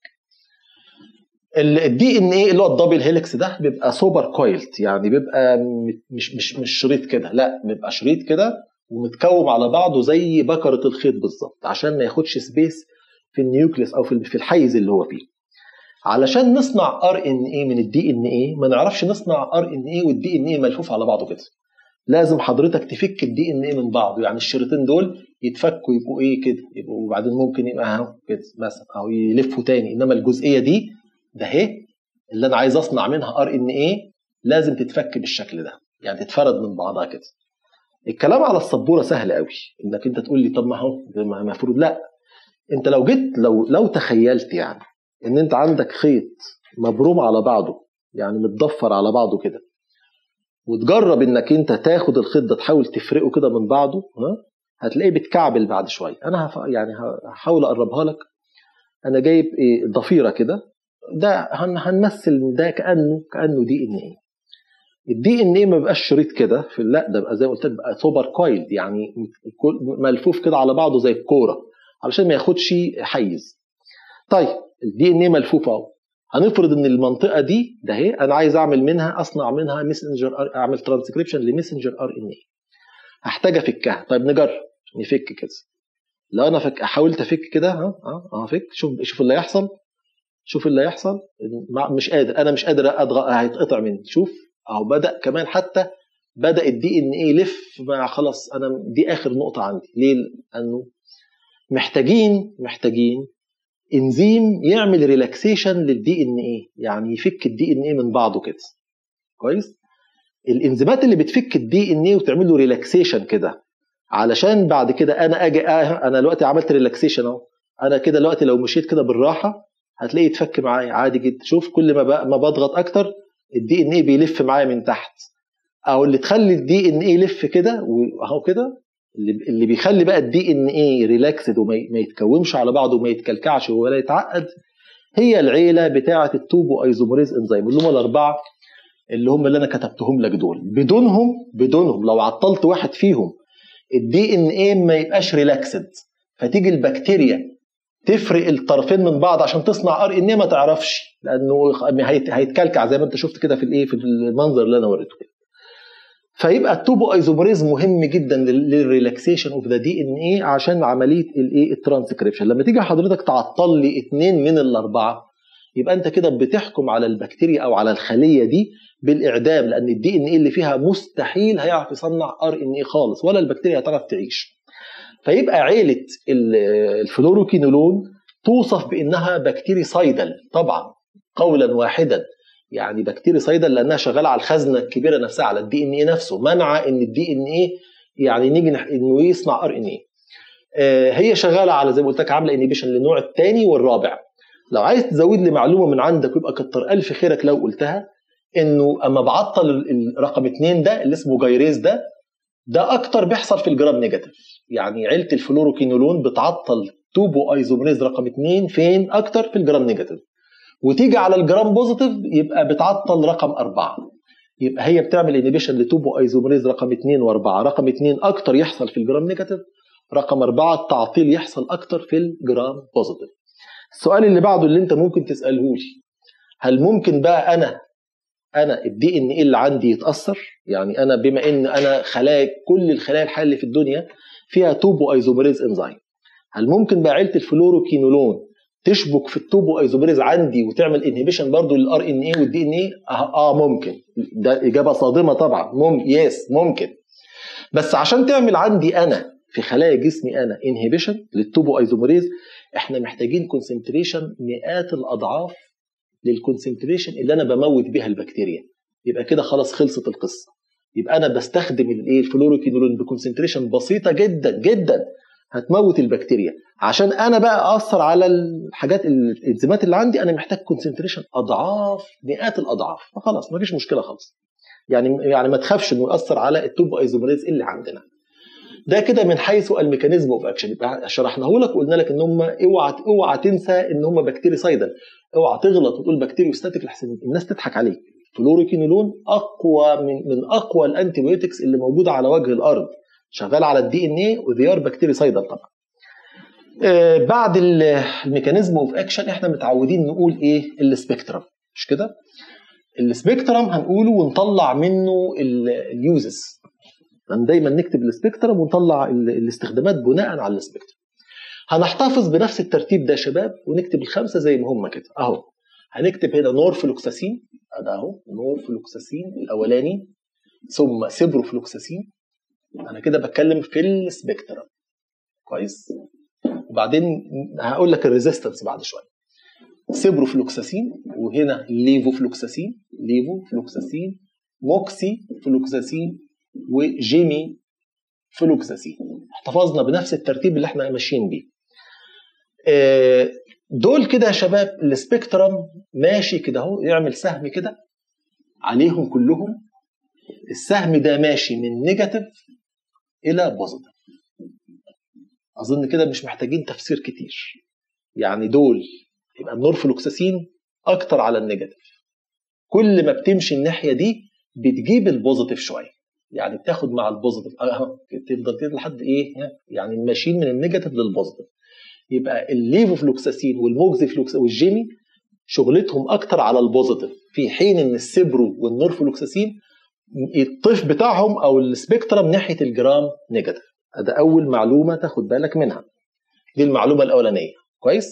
الدي ان ايه اللي هو الدبل هيلكس ده بيبقى سوبر كويلت يعني بيبقى مش مش مش شريط كده لا بيبقى شريط كده ومتكوم على بعضه زي بكره الخيط بالظبط عشان ما ياخدش سبيس في النيوكليس او في الحيز اللي هو فيه علشان نصنع ار ان اي من الدي ان اي ما نعرفش نصنع ار ان اي والدي ان اي ملفوف على بعضه كده لازم حضرتك تفك الدي ان اي من بعضه يعني الشريطين دول يتفكوا يبقوا ايه كده يبقوا وبعدين ممكن يبقى اهو كده مثلا او يلفوا تاني انما الجزئيه دي ده اهي اللي انا عايز اصنع منها ار ان اي لازم تتفك بالشكل ده يعني تتفرد من بعضها كده الكلام على السبوره سهل قوي انك انت تقول لي طب ما هو المفروض لا انت لو جيت لو لو تخيلت يعني ان انت عندك خيط مبروم على بعضه يعني متضفر على بعضه كده وتجرب انك انت تاخد الخيط ده تحاول تفرقه كده من بعضه ها هتلاقيه بيتكعبل بعد شويه انا هف... يعني هحاول اقربها لك انا جايب ايه ضفيره كده ده هن... هنمثل ده كانه كانه دي ان ايه الدي ان ايه ما بيبقاش شريط كده في لا ده بقى زي ما قلت لك بقى سوبر كويلد يعني ملفوف كده على بعضه زي الكوره علشان ما ياخدش حيز طيب الدي ان ايه ملفوف اهو هنفرض ان المنطقه دي ده اهي انا عايز اعمل منها اصنع منها ميسنجر اعمل ترانسكريبشن لميسنجر ار ان اي هحتاج افكها طيب نجرب نفك كده لو انا فك حاولت افك كده ها اه افك شوف شوف اللي هيحصل شوف اللي هيحصل مش قادر انا مش قادر اضغط هيتقطع مني شوف اهو بدا كمان حتى بدا الدي ان ايه يلف مع خلاص انا دي اخر نقطه عندي ليه لانه محتاجين محتاجين انزيم يعمل ريلاكسيشن للدي ان ايه يعني يفك الدي ان ايه من بعضه كده كويس الانزيمات اللي بتفك الدي ان ايه وتعمل له ريلاكسيشن كده علشان بعد كده انا اجي انا دلوقتي عملت ريلاكسيشن اهو انا كده دلوقتي لو مشيت كده بالراحه هتلاقيه يتفك معايا عادي جدا شوف كل ما ما بضغط اكتر الدي ان ايه بيلف معايا من تحت او اللي تخلي الدي ان ايه يلف كده اهو كده اللي بيخلي بقى الدي ان ايه ريلاكسد وما يتكومش على بعضه وما يتكلكعش ولا يتعقد هي العيله بتاعه التوبو ايزوموريز انزيم اللي هم الاربعه اللي هم اللي انا كتبتهم لك دول بدونهم بدونهم لو عطلت واحد فيهم الدي ان ايه ما يبقاش ريلاكسد فتيجي البكتيريا تفرق الطرفين من بعض عشان تصنع ار ان ايه ما تعرفش لانه هيتكلكع زي ما انت شفت كده في الايه في المنظر اللي انا وريته كده فيبقى التوبو ايزوموريز مهم جدا للريلاكسيشن اوف ذا دي ان ايه عشان عمليه الايه الترانسكريبشن لما تيجي حضرتك تعطل لي اثنين من الاربعه يبقى انت كده بتحكم على البكتيريا او على الخليه دي بالاعدام لان الدي ان ايه اللي فيها مستحيل هيعرف يصنع ار ان ايه خالص ولا البكتيريا هتعرف تعيش فيبقى عيله الفلوروكينولون توصف بانها بكتيري صيدل طبعا قولا واحدا يعني بكتيريا صيدل لانها شغاله على الخزنه الكبيره نفسها على الدي ان ايه نفسه منع ان الدي ان ايه يعني نيجي انه يصنع ار ان ايه هي شغاله على زي ما قلت لك عامله انيبيشن للنوع الثاني والرابع لو عايز تزود لي معلومه من عندك يبقى كتر الف خيرك لو قلتها انه اما بعطل الرقم اثنين ده اللي اسمه جايريز ده ده اكتر بيحصل في الجرام نيجاتيف يعني عيله الفلوروكينولون بتعطل توبو ايزومريز رقم اثنين فين اكتر في الجرام نيجاتيف وتيجي على الجرام بوزيتيف يبقى بتعطل رقم أربعة يبقى هي بتعمل انيبيشن لتوبو ايزومريز رقم 2 و4 رقم 2 اكتر يحصل في الجرام نيجاتيف رقم 4 التعطيل يحصل اكتر في الجرام بوزيتيف السؤال اللي بعده اللي انت ممكن تساله لي هل ممكن بقى انا انا الدي ان ايه اللي عندي يتاثر يعني انا بما ان انا خلايا كل الخلايا الحيه اللي في الدنيا فيها توبو ايزومريز انزيم هل ممكن بقى عيله الفلوروكينولون تشبك في التوبو ايزوميريز عندي وتعمل انهبيشن برضو للار ان اي والدي ان اي اه ممكن ده اجابه صادمه طبعا مم يس ممكن بس عشان تعمل عندي انا في خلايا جسمي انا انهبيشن للتوبو ايزوميريز احنا محتاجين كونسنتريشن مئات الاضعاف للكونسنتريشن اللي انا بموت بيها البكتيريا يبقى كده خلاص خلصت القصه يبقى انا بستخدم الايه الفلوروكينولون بكونسنتريشن بسيطه جدا جدا هتموت البكتيريا عشان انا بقى اثر على الحاجات الانزيمات اللي عندي انا محتاج كونسنتريشن اضعاف مئات الاضعاف فخلاص مفيش مشكله خالص يعني يعني ما تخافش انه ياثر على التوب ايزومريز اللي عندنا ده كده من حيث الميكانيزم اوف اكشن يبقى شرحناه لك وقلنا لك ان هم اوعى اوعى تنسى ان هم بكتيري سايدر اوعى تغلط وتقول بكتيريو ستاتيك لحسن الناس تضحك عليك فلوروكينولون اقوى من من اقوى الانتي بايوتكس اللي موجوده على وجه الارض شغال على الدي ان اي وذيار بكتيري سايدر طبعا آه بعد الميكانيزم اوف اكشن احنا متعودين نقول ايه السبيكترم مش كده السبيكترم هنقوله ونطلع منه اليوزز دايما نكتب السبيكترم ونطلع الاستخدامات بناء على السبيكترم هنحتفظ بنفس الترتيب ده يا شباب ونكتب الخمسه زي ما هم كده اهو هنكتب هنا نورفلوكساسين ده اهو نورفلوكساسين الاولاني ثم سيبروفلوكساسين انا كده بتكلم في السبيكترم كويس وبعدين هقول لك الريزيستنس بعد شويه سيبروفلوكساسين وهنا ليفوفلوكساسين ليفوفلوكساسين موكسي فلوكساسين وجيمي فلوكساسين احتفظنا بنفس الترتيب اللي احنا ماشيين بيه دول كده يا شباب السبيكترم ماشي كده اهو يعمل سهم كده عليهم كلهم السهم ده ماشي من نيجاتيف الى بوزيتيف اظن كده مش محتاجين تفسير كتير يعني دول يبقى النورفلوكساسين اكتر على النيجاتيف كل ما بتمشي الناحيه دي بتجيب البوزيتيف شويه يعني بتاخد مع البوزيتيف اه تفضل كده لحد ايه يعني ماشيين من النيجاتيف للبوزيتيف يبقى الليفوفلوكساسين والموكزيفلوكس والجيمي شغلتهم اكتر على البوزيتيف في حين ان السبرو والنورفلوكساسين الطيف بتاعهم او السبيكترم ناحيه الجرام نيجاتيف ده اول معلومه تاخد بالك منها دي المعلومه الاولانيه كويس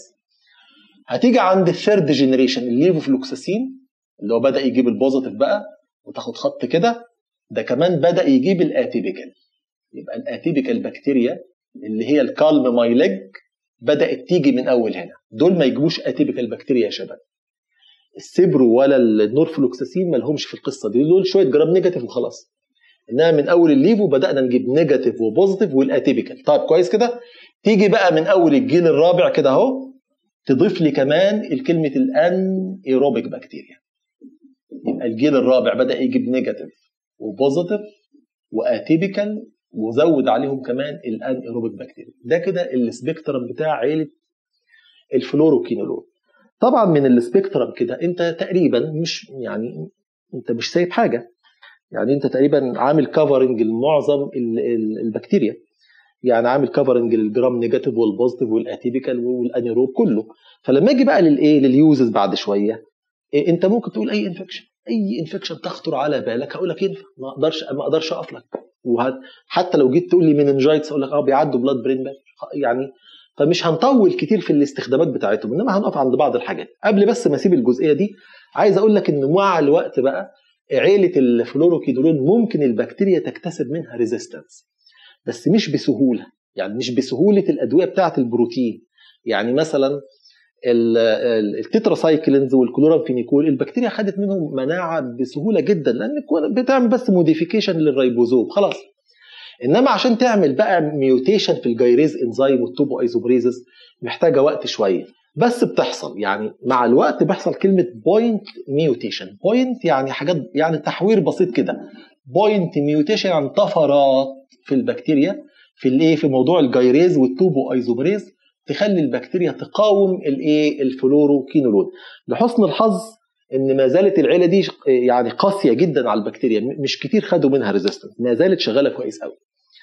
هتيجي عند الثيرد جنريشن الليفوفلوكساسين اللي هو بدا يجيب البوزيتيف بقى وتاخد خط كده ده كمان بدا يجيب الاتيبيكال يبقى الاتيبيكال بكتيريا اللي هي الكالم مايلج بدات تيجي من اول هنا دول ما يجيبوش اتيبيكال بكتيريا يا شباب السبرو ولا النورفلوكساسين ما لهمش في القصه دي دول شويه جرام نيجاتيف وخلاص انما من اول الليفو بدانا نجيب نيجاتيف وبوزيتيف والاتيبيكال طيب كويس كده تيجي بقى من اول الجيل الرابع كده اهو تضيف لي كمان الكلمه الان ايروبيك بكتيريا يبقى الجيل الرابع بدا يجيب نيجاتيف وبوزيتيف واتيبيكال وزود عليهم كمان الان ايروبيك بكتيريا ده كده السبيكترم بتاع عيله الفلوروكينولون طبعا من السبيكترم كده انت تقريبا مش يعني انت مش سايب حاجه يعني انت تقريبا عامل كفرنج لمعظم البكتيريا يعني عامل كفرنج للجرام نيجاتيف والبوزيتيف والاتيبيكال والانيروب كله فلما اجي بقى للايه لليوزز بعد شويه إيه انت ممكن تقول اي انفكشن اي انفكشن تخطر على بالك هقول لك ينفع ما اقدرش ما اقدرش اقف لك حتى لو جيت تقول لي مننجايتس اقول لك اه بيعدوا بلاد برين يعني فمش هنطول كتير في الاستخدامات بتاعتهم انما هنقف عند بعض الحاجات قبل بس ما اسيب الجزئيه دي عايز اقول لك ان مع الوقت بقى عيله الفلوروكيدولون ممكن البكتيريا تكتسب منها ريزيستنس بس مش بسهوله يعني مش بسهوله الادويه بتاعه البروتين يعني مثلا التتراسايكلينز والكلورامفينيكول البكتيريا خدت منهم مناعه بسهوله جدا لان بتعمل بس موديفيكيشن للريبوزوم خلاص انما عشان تعمل بقى ميوتيشن في الجيريز انزيم والتوبو ايزوبريزز محتاجه وقت شويه بس بتحصل يعني مع الوقت بيحصل كلمه بوينت ميوتيشن بوينت يعني حاجات يعني تحوير بسيط كده بوينت ميوتيشن يعني طفرات في البكتيريا في الايه في موضوع الجيريز والتوبو ايزوبريز تخلي البكتيريا تقاوم الايه الفلوروكينولون لحسن الحظ ان ما زالت العيله دي يعني قاسيه جدا على البكتيريا مش كتير خدوا منها ريزيستنس ما زالت شغاله كويس قوي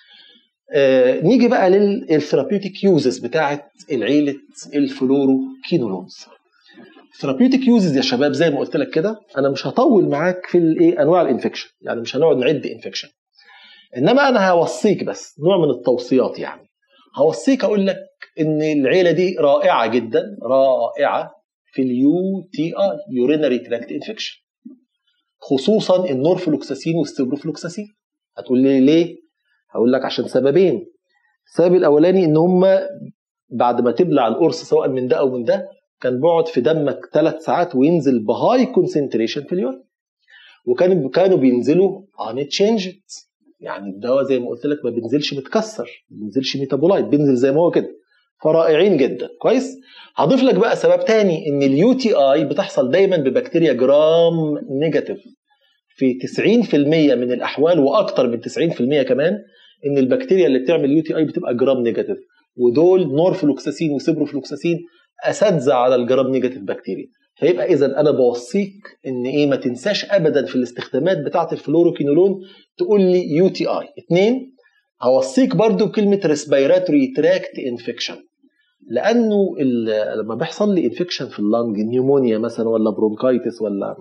آه نيجي بقى للثيرابيوتيك يوزز بتاعه العيله الفلوروكينولونز ثيرابيوتيك يوزز يا شباب زي ما قلت لك كده انا مش هطول معاك في الايه انواع الانفكشن يعني مش هنقعد نعد انفكشن انما انا هوصيك بس نوع من التوصيات يعني هوصيك اقول لك ان العيله دي رائعه جدا رائعه في اليو تي اي يورينري تراكت انفكشن خصوصا النورفلوكساسين والستبروفلوكساسين هتقول لي ليه هقول لك عشان سببين السبب الاولاني ان هم بعد ما تبلع القرص سواء من ده او من ده كان بيقعد في دمك ثلاث ساعات وينزل بهاي كونسنتريشن في اليورين وكانوا كانوا بينزلوا ان تشينجد يعني الدواء زي ما قلت لك ما بينزلش متكسر ما بينزلش ميتابولايت بينزل زي ما هو كده فرائعين جدا كويس هضيف لك بقى سبب تاني ان اليو تي اي بتحصل دايما ببكتيريا جرام نيجاتيف في 90% من الاحوال واكتر من 90% كمان ان البكتيريا اللي بتعمل يو تي اي بتبقى جرام نيجاتيف ودول نورفلوكساسين وسيبروفلوكساسين اساتذه على الجرام نيجاتيف بكتيريا فيبقى اذا انا بوصيك ان ايه ما تنساش ابدا في الاستخدامات بتاعه الفلوروكينولون تقول لي يو تي اي اثنين هوصيك برضو بكلمه ريسبيراتوري تراكت انفكشن لانه لما بيحصل لي انفكشن في اللنج نيومونيا مثلا ولا برونكايتس ولا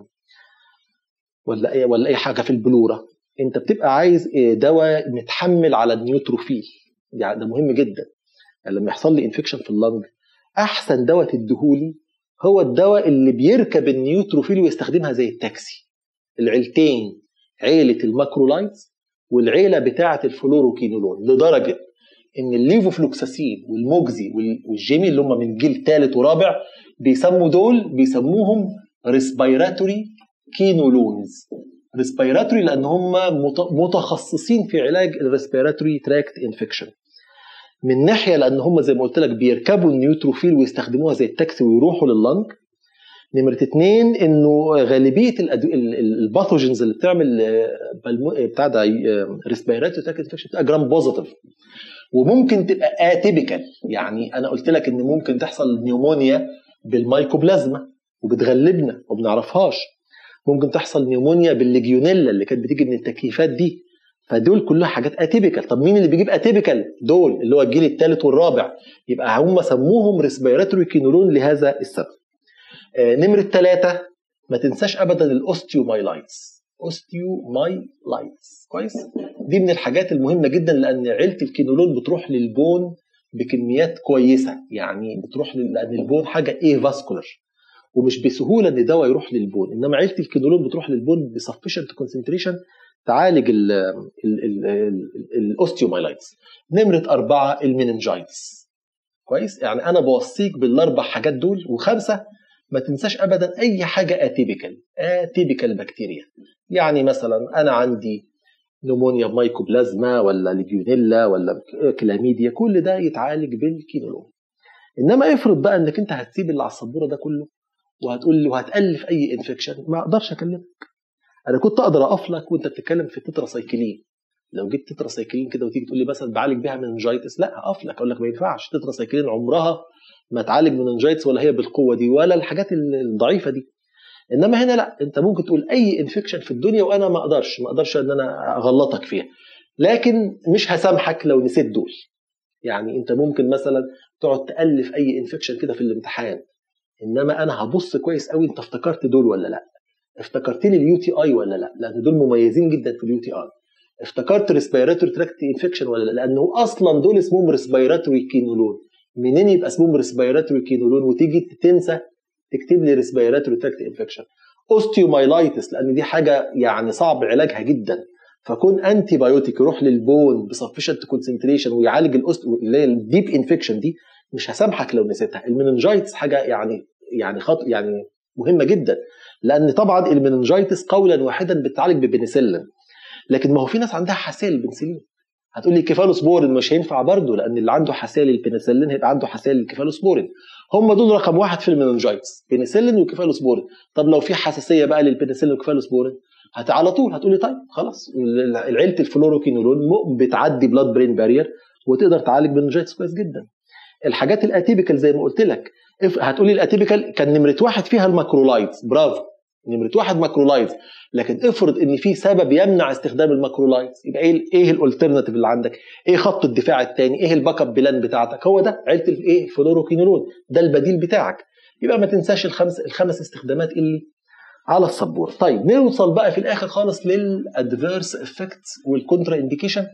ولا اي ولا اي حاجه في البلوره انت بتبقى عايز دواء متحمل على النيوتروفيل يعني ده مهم جدا يعني لما يحصل لي انفكشن في اللنج احسن دواء تديهولي هو الدواء اللي بيركب النيوتروفيل ويستخدمها زي التاكسي العيلتين عيله الماكرولايتس والعيله بتاعه الفلوروكينولون لدرجه ان الليفوفلوكساسين والموجزي والجيمي اللي هم من جيل ثالث ورابع بيسموا دول بيسموهم ريسبيراتوري كينولونز ريسبيراتوري لان هم متخصصين في علاج الريسبيراتوري تراكت انفكشن من ناحيه لان هم زي ما قلت لك بيركبوا النيوتروفيل ويستخدموها زي التاكسي ويروحوا لللنج نمرة اتنين انه غالبيه الباثوجينز اللي بتعمل بتاع ده ريسبيراتوري تراكت انفكشن بتبقى جرام بوزيتيف وممكن تبقى اتيبيكال يعني انا قلت لك ان ممكن تحصل نيومونيا بالمايكوبلازما وبتغلبنا وما بنعرفهاش ممكن تحصل نيومونيا بالليجيونيلا اللي كانت بتيجي من التكييفات دي فدول كلها حاجات اتيبيكال طب مين اللي بيجيب اتيبيكال دول اللي هو الجيل الثالث والرابع يبقى هم سموهم ريسبيراتوري كينولون لهذا السبب آه نمرة ثلاثة ما تنساش ابدا الاوستيومايلايتس اوستيومايلايتس كويس دي من الحاجات المهمه جدا لان عيله الكينولون بتروح للبون بكميات كويسه يعني بتروح لان البون حاجه ايه فاسكولار ومش بسهوله ان دواء يروح للبون انما عيله الكينولون بتروح للبون بسفشنت كونسنتريشن تعالج الاوستيومايلايتس نمره اربعه الميننجايتس كويس يعني انا بوصيك بالاربع حاجات دول وخمسه ما تنساش ابدا اي حاجه اتيبيكال اتيبيكال بكتيريا يعني مثلا انا عندي نمونيا مايكوبلازما ولا ليجيونيلا ولا كلاميديا كل ده يتعالج بالكينولون انما افرض بقى انك انت هتسيب اللي على السبوره ده كله وهتقول لي وهتالف اي انفكشن ما اقدرش اكلمك انا كنت اقدر اقف لك وانت بتتكلم في تتراسايكلين لو جبت تتراسايكلين كده وتيجي تقول لي مثلا بعالج بيها مننجايتس لا اقف لك اقول لك ما ينفعش تتراسايكلين عمرها ما تعالج مننجايتس ولا هي بالقوه دي ولا الحاجات الضعيفه دي انما هنا لا انت ممكن تقول اي انفكشن في الدنيا وانا ما اقدرش ما اقدرش ان انا اغلطك فيها لكن مش هسامحك لو نسيت دول يعني انت ممكن مثلا تقعد تالف اي انفكشن كده في الامتحان انما انا هبص كويس قوي انت افتكرت دول ولا لا افتكرت لي اليو تي اي ولا لا لان دول مميزين جدا في اليو تي اي افتكرت ريسبيراتوري تراكت انفكشن ولا لا لانه اصلا دول اسمهم ريسبيراتوري كينولون منين يبقى اسمهم ريسبيراتوري كينولون وتيجي تنسى تكتب لي ريسبيراتوري تراكت انفكشن اوستيومايلايتس لان دي حاجه يعني صعب علاجها جدا فكون انتي بايوتيك يروح للبون بسفشنت كونسنتريشن ويعالج الاوست اللي هي الديب انفكشن دي مش هسامحك لو نسيتها المننجايتس حاجه يعني يعني خط يعني مهمه جدا لان طبعا المننجايتس قولا واحدا بتعالج ببنسلين لكن ما هو في ناس عندها حساسيه للبنسلين هتقول لي كيفالوسبورين مش هينفع برضه لان اللي عنده حساسيه للبنسلين هيبقى عنده حساسيه للكيفالوسبورين هم دول رقم واحد في المننجايتس بنسلين وكيفالوسبورين طب لو في حساسيه بقى للبنسلين والكيفالوسبورين هت على طول هتقول لي طيب خلاص عيله الفلوروكينولون بتعدي بلاد برين بارير وتقدر تعالج مننجايتس كويس جدا الحاجات الاتيبيكال زي ما قلت لك هتقولي الاتيبيكال كان نمره واحد فيها الماكرولايتس برافو نمره واحد ماكرولايتس لكن افرض ان في سبب يمنع استخدام الماكرولايتس يبقى ايه ايه الالترناتيف اللي عندك؟ ايه خط الدفاع الثاني؟ ايه الباك اب بلان بتاعتك؟ هو ده عيله الايه؟ فلوروكينولون ده البديل بتاعك يبقى ما تنساش الخمس الخمس استخدامات اللي على السبوره. طيب نوصل بقى في الاخر خالص للادفيرس افكتس والكونترا انديكيشن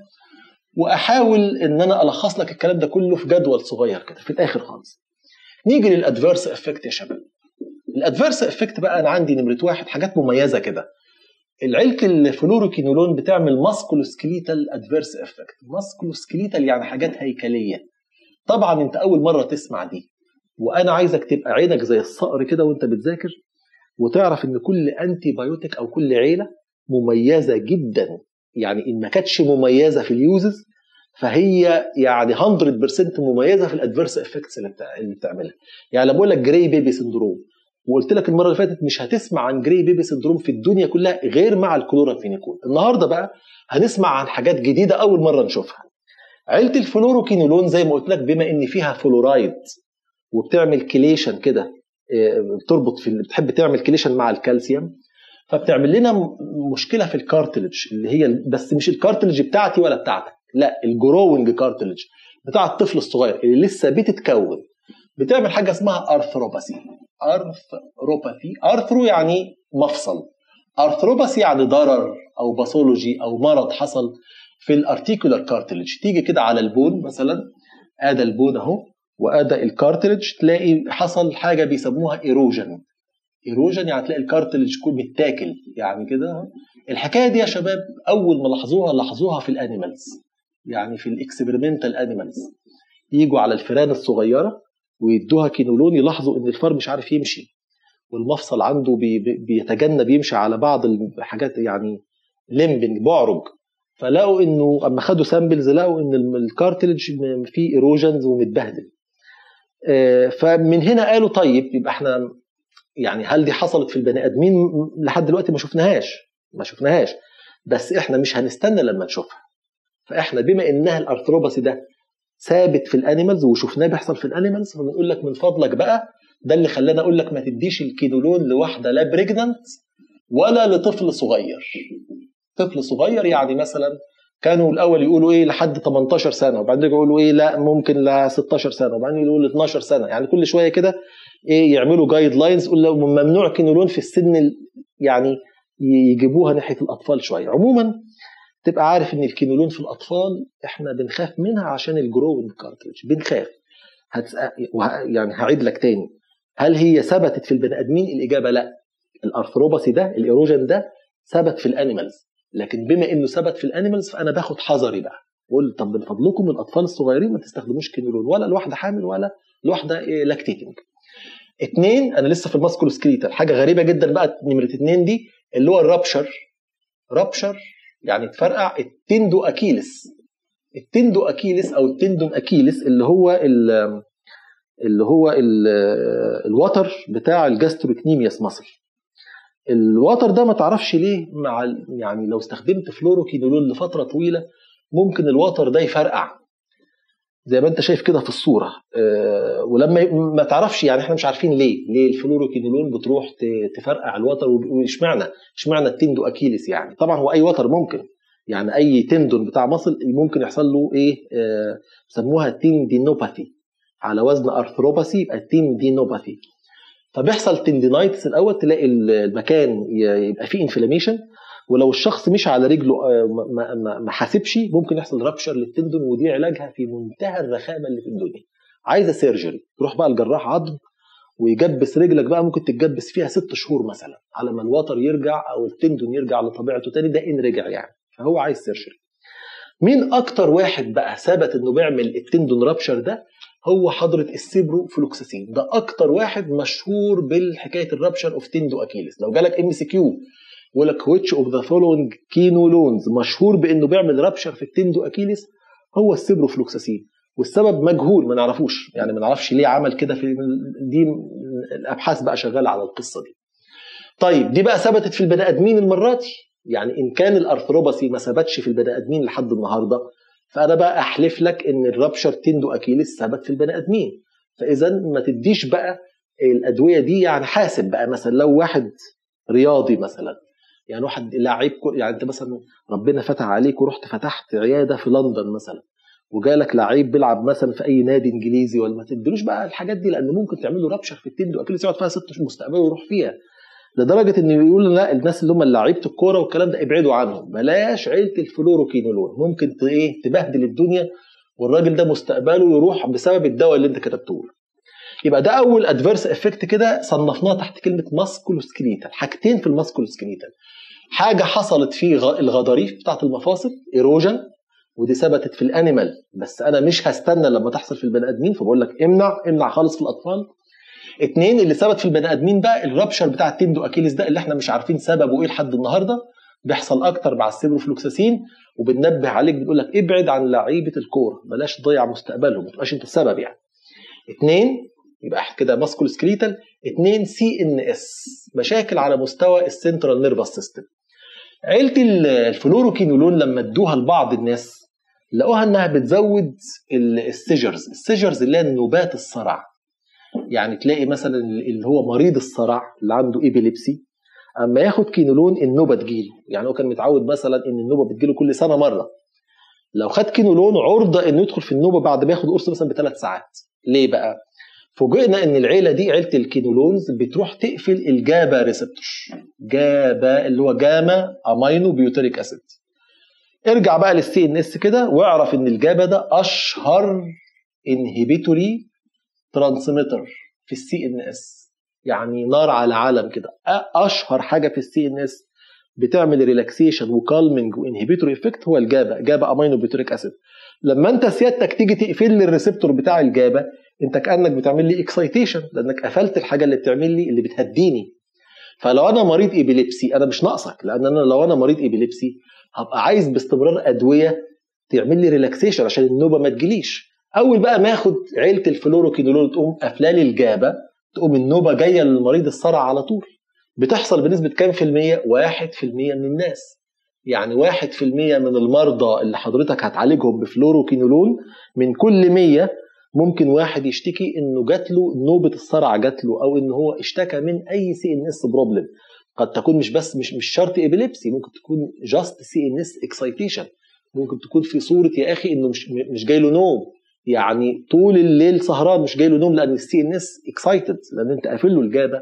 واحاول ان انا الخص لك الكلام ده كله في جدول صغير كده في الاخر خالص. نيجي للادفيرس افكت يا شباب. الادفيرس افكت بقى انا عندي نمره واحد حاجات مميزه كده. العلك الفلوروكينولون بتعمل ماسكولوسكليتال ادفيرس افكت ماسكولوسكليتال يعني حاجات هيكليه طبعا انت اول مره تسمع دي وانا عايزك تبقى عينك زي الصقر كده وانت بتذاكر وتعرف ان كل انتي بايوتيك او كل عيله مميزه جدا يعني ان ما كانتش مميزه في اليوزز فهي يعني 100% مميزه في الادفيرس افكتس اللي, بتاع اللي بتعملها يعني لما بقول لك جراي بيبي سندروم وقلت لك المره اللي فاتت مش هتسمع عن جري بيبي سندروم في الدنيا كلها غير مع الكلورامفينيكول النهارده بقى هنسمع عن حاجات جديده اول مره نشوفها عيله الفلوروكينولون زي ما قلت لك بما ان فيها فلورايد وبتعمل كليشن كده بتربط في بتحب تعمل كليشن مع الكالسيوم فبتعمل لنا مشكله في الكارتلج اللي هي بس مش الكارتلج بتاعتي ولا بتاعتك لا الجروينج كارتلج بتاع الطفل الصغير اللي لسه بتتكون بتعمل حاجه اسمها ارثروباسي ارثروباثي ارثرو يعني مفصل ارثروباسي يعني ضرر او باثولوجي او مرض حصل في الارتيكولار كارتلج تيجي كده على البون مثلا ادى البون اهو وادى الكارتلج تلاقي حصل حاجه بيسموها ايروجن ايروجن يعني تلاقي الكارتلج كله متاكل يعني كده الحكايه دي يا شباب اول ما لاحظوها لاحظوها في الانيمالز يعني في الاكسبيرمنتال انيمالز يجوا على الفئران الصغيره ويدوها كينولون يلاحظوا ان الفار مش عارف يمشي والمفصل عنده بي بيتجنب يمشي على بعض الحاجات يعني ليمبنج بعرج فلقوا انه اما خدوا سامبلز لقوا ان الكارتلج فيه ايروجنز ومتبهدل فمن هنا قالوا طيب يبقى احنا يعني هل دي حصلت في البني ادمين لحد دلوقتي ما شفناهاش ما شفناهاش بس احنا مش هنستنى لما نشوفها فاحنا بما انها الارثروباسي ده ثابت في الانيمالز وشفناه بيحصل في الانيمالز فبنقول لك من فضلك بقى ده اللي خلاني اقول لك ما تديش الكينولون لواحده لا بريجننت ولا لطفل صغير طفل صغير يعني مثلا كانوا الاول يقولوا ايه لحد 18 سنه وبعدين يقولوا ايه لا ممكن ل 16 سنه وبعدين يقولوا 12 سنه يعني كل شويه كده ايه يعملوا جايد لاينز يقول لو ممنوع كينولون في السن يعني يجيبوها ناحيه الاطفال شويه عموما تبقى عارف ان الكينولون في الاطفال احنا بنخاف منها عشان الجروين كارتريج بنخاف هتسأل يعني هعيد لك تاني هل هي ثبتت في البني ادمين الاجابه لا الارثروباسي ده الايروجن ده ثبت في الانيمالز لكن بما انه ثبت في الانيمالز فانا باخد حذري بقى بقول طب من فضلكم الاطفال الصغيرين ما تستخدموش كينولون ولا لواحده حامل ولا لواحده لاكتيتنج اتنين انا لسه في الماسكولو سكريتال حاجه غريبه جدا بقى نمره اتنين دي اللي هو الرابشر رابشر يعني تفرقع التندو اكيلس التندو اكيلس او التندون اكيلس اللي هو ال اللي هو ال الوتر بتاع الجاستروكنيمياس مصل الوتر ده ما تعرفش ليه مع يعني لو استخدمت فلوروكينولون لفتره طويله ممكن الوتر ده يفرقع زي ما انت شايف كده في الصوره أه ولما ما تعرفش يعني احنا مش عارفين ليه ليه الفلوروكينولون بتروح تفرقع الوتر واشمعنى اشمعنى التندو اكيلس يعني طبعا هو اي وتر ممكن يعني اي تندون بتاع مصل ممكن يحصل له ايه أه بيسموها تندينوباثي على وزن ارثروباثي يبقى تندينوباثي فبيحصل تندينايتس الاول تلاقي المكان يبقى فيه انفلاميشن ولو الشخص مش على رجله ما, ما, ما حاسبش ممكن يحصل رابشر للتندون ودي علاجها في منتهى الرخامه اللي في الدنيا عايزه سيرجري تروح بقى الجراح عظم ويجبس رجلك بقى ممكن تتجبس فيها ست شهور مثلا على ما الوتر يرجع او التندون يرجع لطبيعته تاني ده ان رجع يعني فهو عايز سيرجري مين اكتر واحد بقى ثبت انه بيعمل التندون رابشر ده هو حضرة السيبرو فلوكساسين ده اكتر واحد مشهور بالحكايه الرابشر اوف تندو اكيلس لو جالك ام سي كيو يقول لك which of the following كينولونز مشهور بانه بيعمل رابشر في التندو اكيلس هو السيبروفلوكساسين والسبب مجهول ما نعرفوش يعني ما نعرفش ليه عمل كده في دي الابحاث بقى شغاله على القصه دي طيب دي بقى ثبتت في البني ادمين المره دي يعني ان كان الارثروباسي ما ثبتش في البني ادمين لحد النهارده فانا بقى احلف لك ان الرابشر تندو اكيلس ثبت في البني ادمين فاذا ما تديش بقى الادويه دي يعني حاسب بقى مثلا لو واحد رياضي مثلا يعني واحد لعيب يعني انت مثلا ربنا فتح عليك ورحت فتحت عياده في لندن مثلا وجالك لعيب بيلعب مثلا في اي نادي انجليزي ولا ما تديلوش بقى الحاجات دي لان ممكن تعمل له رابشر في التندو اكيد يقعد فيها ست شهور مستقبله ويروح فيها لدرجه انه يقول لا الناس اللي هم لعيبه الكوره والكلام ده ابعدوا عنهم بلاش عيله الفلوروكينولون ممكن ايه تبهدل الدنيا والراجل ده مستقبله يروح بسبب الدواء اللي انت كتبته له يبقى ده اول ادفيرس افكت كده صنفناه تحت كلمه ماسكولوسكليتال حاجتين في الماسكولوسكليتال حاجه حصلت في الغضاريف بتاعت المفاصل ايروجن ودي ثبتت في الانيمال بس انا مش هستنى لما تحصل في البني ادمين فبقول لك امنع امنع خالص في الاطفال اتنين اللي ثبت في البني ادمين بقى الرابشر بتاع التندو اكيليس ده اللي احنا مش عارفين سببه ايه لحد النهارده بيحصل اكتر مع السيبروفلوكساسين وبننبه عليك بنقول لك ابعد عن لعيبه الكوره بلاش تضيع مستقبلهم ما تبقاش انت السبب يعني اتنين يبقى كده ماسكول سكليتال اثنين سي ان اس مشاكل على مستوى السنترال نيرفس سيستم عيله الفلوروكينولون لما ادوها لبعض الناس لقوها انها بتزود السيجرز السيجرز اللي هي النوبات الصرع يعني تلاقي مثلا اللي هو مريض الصرع اللي عنده ايبيليبسي اما ياخد كينولون النوبه تجيله يعني هو كان متعود مثلا ان النوبه بتجيله كل سنه مره لو خد كينولون عرضه انه يدخل في النوبه بعد ما ياخد قرص مثلا بثلاث ساعات ليه بقى فوجئنا ان العيله دي عيله الكينولونز بتروح تقفل الجابا ريسبتور جابا اللي هو جاما امينو بيوتريك اسيد ارجع بقى للسي ان اس كده واعرف ان الجابا ده اشهر انهبيتوري ترانسميتر في السي ان اس يعني نار على علم كده اشهر حاجه في السي ان اس بتعمل ريلاكسيشن وكالمنج وانهبيتوري افكت هو الجابا جابا امينو بيوتريك اسيد لما انت سيادتك تيجي تقفل لي الريسبتور بتاع الجابا انت كانك بتعمل لي اكسايتيشن لانك قفلت الحاجه اللي بتعمل لي اللي بتهديني فلو انا مريض ايبيليبسي انا مش ناقصك لان انا لو انا مريض ايبيليبسي هبقى عايز باستمرار ادويه تعمل لي ريلاكسيشن عشان النوبه ما تجيليش اول بقى ما اخد عيله الفلوروكينولول تقوم قافله لي الجابه تقوم النوبه جايه للمريض الصرع على طول بتحصل بنسبه كام في الميه؟ 1% من الناس يعني 1% من المرضى اللي حضرتك هتعالجهم بفلوروكينولول من كل 100 ممكن واحد يشتكي انه جات له نوبه الصرع جات له او ان هو اشتكى من اي سي ان اس بروبلم قد تكون مش بس مش مش شرط ابيليبسي ممكن تكون جاست سي ان اس اكسايتيشن ممكن تكون في صوره يا اخي انه مش مش جاي له نوم يعني طول الليل سهران مش جاي له نوم لان السي ان اس اكسايتد لان انت قافل له الجابه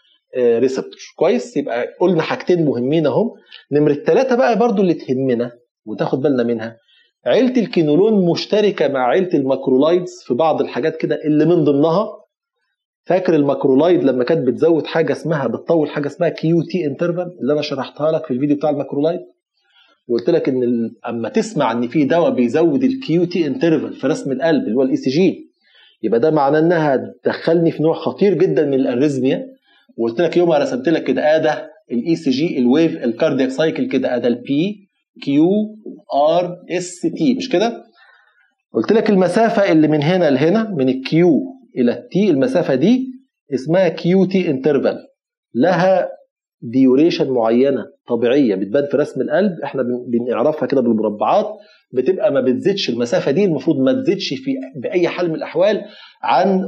ريسبتور كويس يبقى قلنا حاجتين مهمين اهم نمره ثلاثه بقى برضو اللي تهمنا وتاخد بالنا منها عيله الكينولون مشتركه مع عيله الماكرولايدز في بعض الحاجات كده اللي من ضمنها فاكر الماكرولايد لما كانت بتزود حاجه اسمها بتطول حاجه اسمها كيو تي انترفال اللي انا شرحتها لك في الفيديو بتاع الماكرولايد وقلت لك ان اما تسمع ان في دواء بيزود الكيو تي انترفال في رسم القلب اللي هو الاي سي جي يبقى ده معناه انها تدخلني في نوع خطير جدا من الاريزميا وقلت لك يوم رسمت لك كده اه الاي سي جي الويف الكاردياك سايكل كده اه البي كيو ار اس تي مش كده؟ قلت لك المسافه اللي من هنا لهنا من الكيو الى التي المسافه دي اسمها كيو تي انترفال لها ديوريشن معينه طبيعيه بتبان في رسم القلب احنا بنعرفها كده بالمربعات بتبقى ما بتزيدش المسافه دي المفروض ما تزيدش في باي حال من الاحوال عن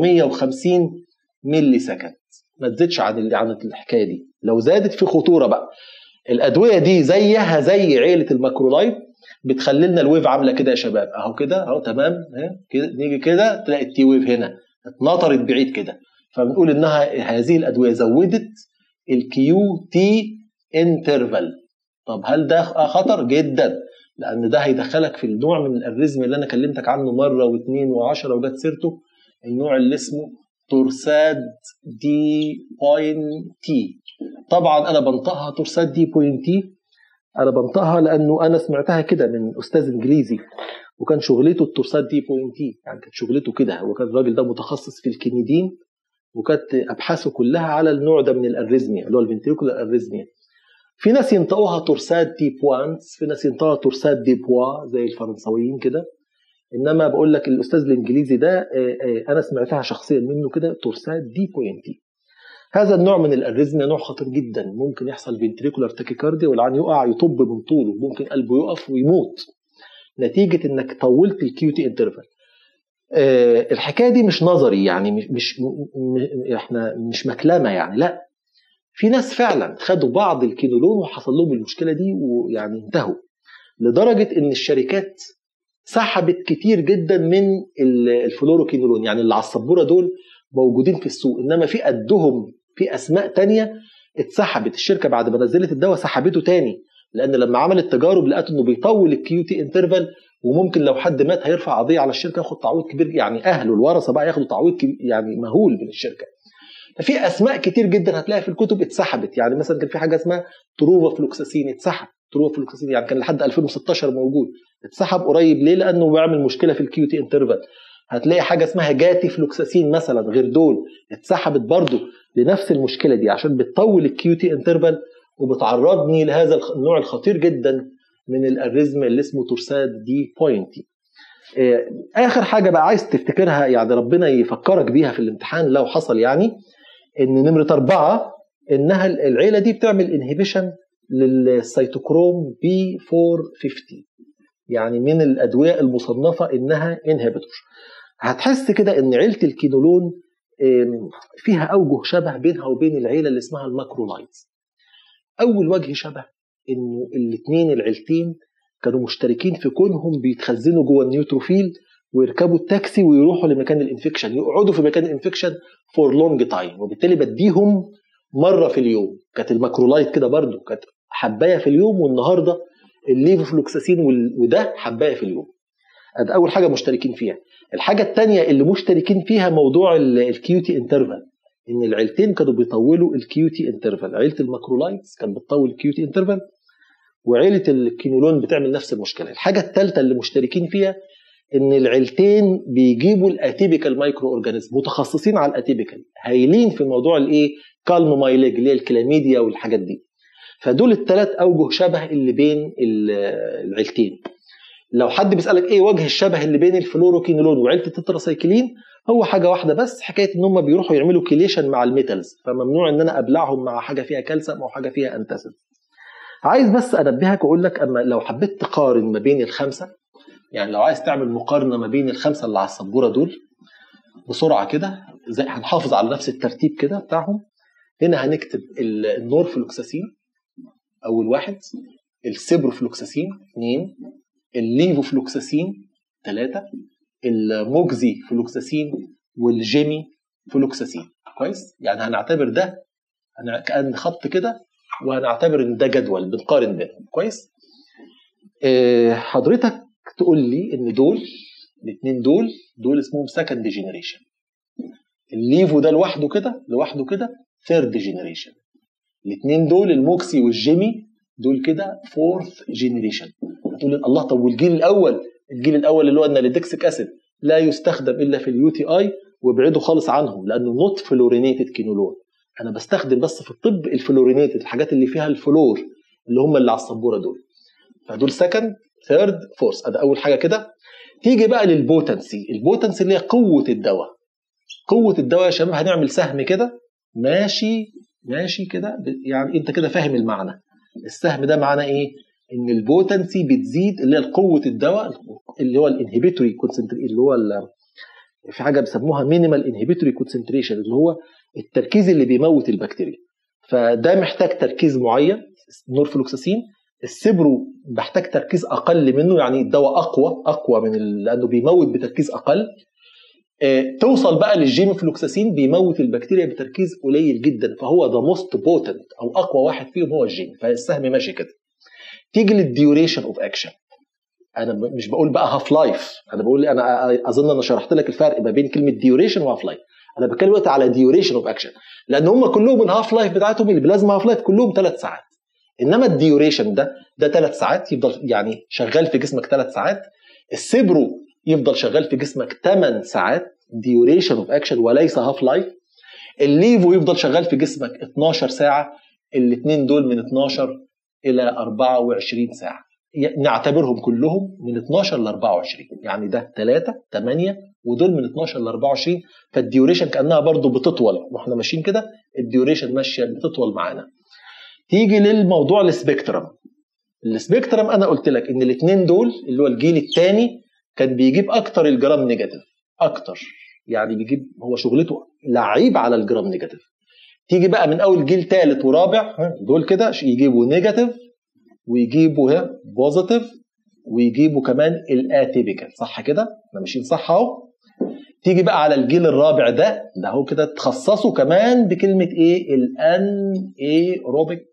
450 ملي سكند ما تزيدش عن عن الحكايه دي لو زادت في خطوره بقى الادويه دي زيها زي عيله الماكرولايد بتخلي لنا الويف عامله كده يا شباب اهو كده اهو تمام كده نيجي كده تلاقي التي ويف هنا اتنطرت بعيد كده فبنقول انها هذه الادويه زودت الكيو تي انترفال طب هل ده خطر جدا لان ده هيدخلك في النوع من الاريزم اللي انا كلمتك عنه مره واثنين وعشرة وجت سيرته النوع اللي اسمه تورساد دي بوين تي طبعا انا بنطقها تورساد دي بوين تي انا بنطقها لانه انا سمعتها كده من استاذ انجليزي وكان شغلته التورساد دي بوين تي يعني كانت شغلته كده هو كان الراجل ده متخصص في الكينيدين وكانت ابحاثه كلها على النوع ده من الاريزميا اللي هو الفنتريكولار اريزميا في ناس ينطقوها تورساد دي بوانس في ناس ينطقوها تورساد دي بوا زي الفرنساويين كده انما بقول لك الاستاذ الانجليزي ده انا سمعتها شخصيا منه كده تورساد دي بوينتي هذا النوع من الاريزميا نوع خطير جدا ممكن يحصل فنتريكولار تاكيكارديا والعين يقع يطب من طوله ممكن قلبه يقف ويموت نتيجه انك طولت الكيو تي انترفال أه الحكايه دي مش نظري يعني مش, مش م احنا مش مكلمه يعني لا في ناس فعلا خدوا بعض الكينولون وحصل لهم المشكله دي ويعني انتهوا لدرجه ان الشركات سحبت كتير جدا من الفلوروكينولون يعني اللي على السبوره دول موجودين في السوق انما في قدهم في اسماء تانية اتسحبت الشركه بعد ما نزلت الدواء سحبته تاني لان لما عملت تجارب لقت انه بيطول الكيو تي انترفال وممكن لو حد مات هيرفع قضيه على الشركه ياخد تعويض كبير يعني اهله الورثه بقى ياخدوا تعويض يعني مهول من الشركه ففي اسماء كتير جدا هتلاقي في الكتب اتسحبت يعني مثلا كان في حاجه اسمها تروفا فلوكساسين اتسحب تروفا فلوكساسين يعني كان لحد 2016 موجود اتسحب قريب ليه لانه بيعمل مشكله في الكيو تي انترفال هتلاقي حاجه اسمها جاتي فلوكساسين مثلا غير دول اتسحبت برضو لنفس المشكله دي عشان بتطول الكيو تي انترفال وبتعرضني لهذا النوع الخطير جدا من الاريزم اللي اسمه تورساد دي بوينتي آه، اخر حاجه بقى عايز تفتكرها يعني ربنا يفكرك بيها في الامتحان لو حصل يعني ان نمره اربعه انها العيله دي بتعمل انهبيشن للسيتوكروم بي 450 يعني من الادويه المصنفه انها انهبيتور هتحس كده ان عيله الكينولون فيها اوجه شبه بينها وبين العيله اللي اسمها الماكرولايتس اول وجه شبه انه الاثنين العيلتين كانوا مشتركين في كونهم بيتخزنوا جوه النيوتروفيل ويركبوا التاكسي ويروحوا لمكان الانفكشن يقعدوا في مكان الانفكشن فور لونج تايم وبالتالي بديهم مره في اليوم كانت الماكرولايت كده برضو كانت حبايه في اليوم والنهارده الليفوفلوكساسين وده حبايه في اليوم ده اول حاجه مشتركين فيها الحاجه الثانيه اللي مشتركين فيها موضوع الكيوتي انترفال ان العيلتين كانوا بيطولوا الكيوتي انترفال عيله الماكرولايتس كانت بتطول الكيوتي انترفال وعيله الكينولون بتعمل نفس المشكله الحاجه الثالثه اللي مشتركين فيها ان العيلتين بيجيبوا الاتيبيكال مايكرو اورجانيزم متخصصين على الاتيبيكال هايلين في موضوع الايه كالم مايليج اللي هي الكلاميديا والحاجات دي فدول الثلاث اوجه شبه اللي بين العيلتين لو حد بيسالك ايه وجه الشبه اللي بين الفلوروكينولون وعيله التتراسايكلين هو حاجه واحده بس حكايه ان هم بيروحوا يعملوا كيليشن مع الميتالز فممنوع ان انا ابلعهم مع حاجه فيها كالسيوم او حاجه فيها انتاسيد عايز بس انبهك واقول لك اما لو حبيت تقارن ما بين الخمسه يعني لو عايز تعمل مقارنه ما بين الخمسه اللي على السبوره دول بسرعه كده زي هنحافظ على نفس الترتيب كده بتاعهم هنا هنكتب النورفلوكساسين اول واحد السيبروفلوكساسين اثنين الليفوفلوكساسين ثلاثه الموكزي فلوكساسين والجيمي فلوكساسين كويس يعني هنعتبر ده كان خط كده وهنعتبر ان ده جدول بنقارن بينهم كويس آه، حضرتك تقول لي ان دول الاثنين دول دول اسمهم سكند جينيريشن الليفو ده لوحده كده لوحده كده ثيرد جينيريشن الاثنين دول الموكسي والجيمي دول كده فورث جينيريشن تقول الله طب والجيل الاول الجيل الاول اللي هو الناليدكسيك اسيد لا يستخدم الا في اليو تي اي وابعدوا خالص عنهم لانه نوت فلورينيتد كينولون انا بستخدم بس في الطب الفلورينيتد الحاجات اللي فيها الفلور اللي هم اللي على السبوره دول فدول سكند ثيرد فورث ده اول حاجه كده تيجي بقى للبوتنسي البوتنسي اللي هي قوه الدواء قوه الدواء يا شباب هنعمل سهم كده ماشي ماشي كده يعني انت كده فاهم المعنى السهم ده معناه ايه ان البوتنسي بتزيد اللي هي قوه الدواء اللي هو الانهبيتوري اللي هو في حاجه بيسموها مينيمال انهبيتوري كونسنتريشن اللي هو التركيز اللي بيموت البكتيريا فده محتاج تركيز معين نورفلوكساسين السبرو محتاج تركيز اقل منه يعني الدواء اقوى اقوى من لانه بيموت بتركيز اقل آه، توصل بقى للجيمفلوكساسين بيموت البكتيريا بتركيز قليل جدا فهو ذا موست بوتنت او اقوى واحد فيهم هو الجين فالسهم ماشي كده تيجي للديوريشن اوف اكشن انا مش بقول بقى هاف لايف انا بقول انا اظن انا شرحت لك الفرق ما بين كلمه ديوريشن وهاف لايف انا بتكلم دلوقتي على ديوريشن اوف اكشن لان هم كلهم الهاف لايف بتاعتهم البلازما هاف لايف كلهم ثلاث ساعات انما الديوريشن ده ده ثلاث ساعات يفضل يعني شغال في جسمك ثلاث ساعات السيبرو يفضل شغال في جسمك 8 ساعات ديوريشن اوف اكشن وليس هاف لايف الليفو يفضل شغال في جسمك 12 ساعه الاثنين دول من 12 الى 24 ساعه نعتبرهم كلهم من 12 ل 24 يعني ده 3 8 ودول من 12 ل 24 فالديوريشن كانها برضو بتطول واحنا ماشيين كده الديوريشن ماشيه بتطول معانا تيجي للموضوع السبيكترم السبيكترم انا قلت لك ان الاثنين دول اللي هو الجيل الثاني كان بيجيب اكتر الجرام نيجاتيف اكتر يعني بيجيب هو شغلته لعيب على الجرام نيجاتيف تيجي بقى من اول جيل ثالث ورابع دول كده يجيبوا نيجاتيف ويجيبوا ها بوزيتيف ويجيبوا كمان الاتيبيكال صح كده احنا ماشيين صح اهو تيجي بقى على الجيل الرابع ده ده هو كده تخصصوا كمان بكلمه ايه الان ايروبيك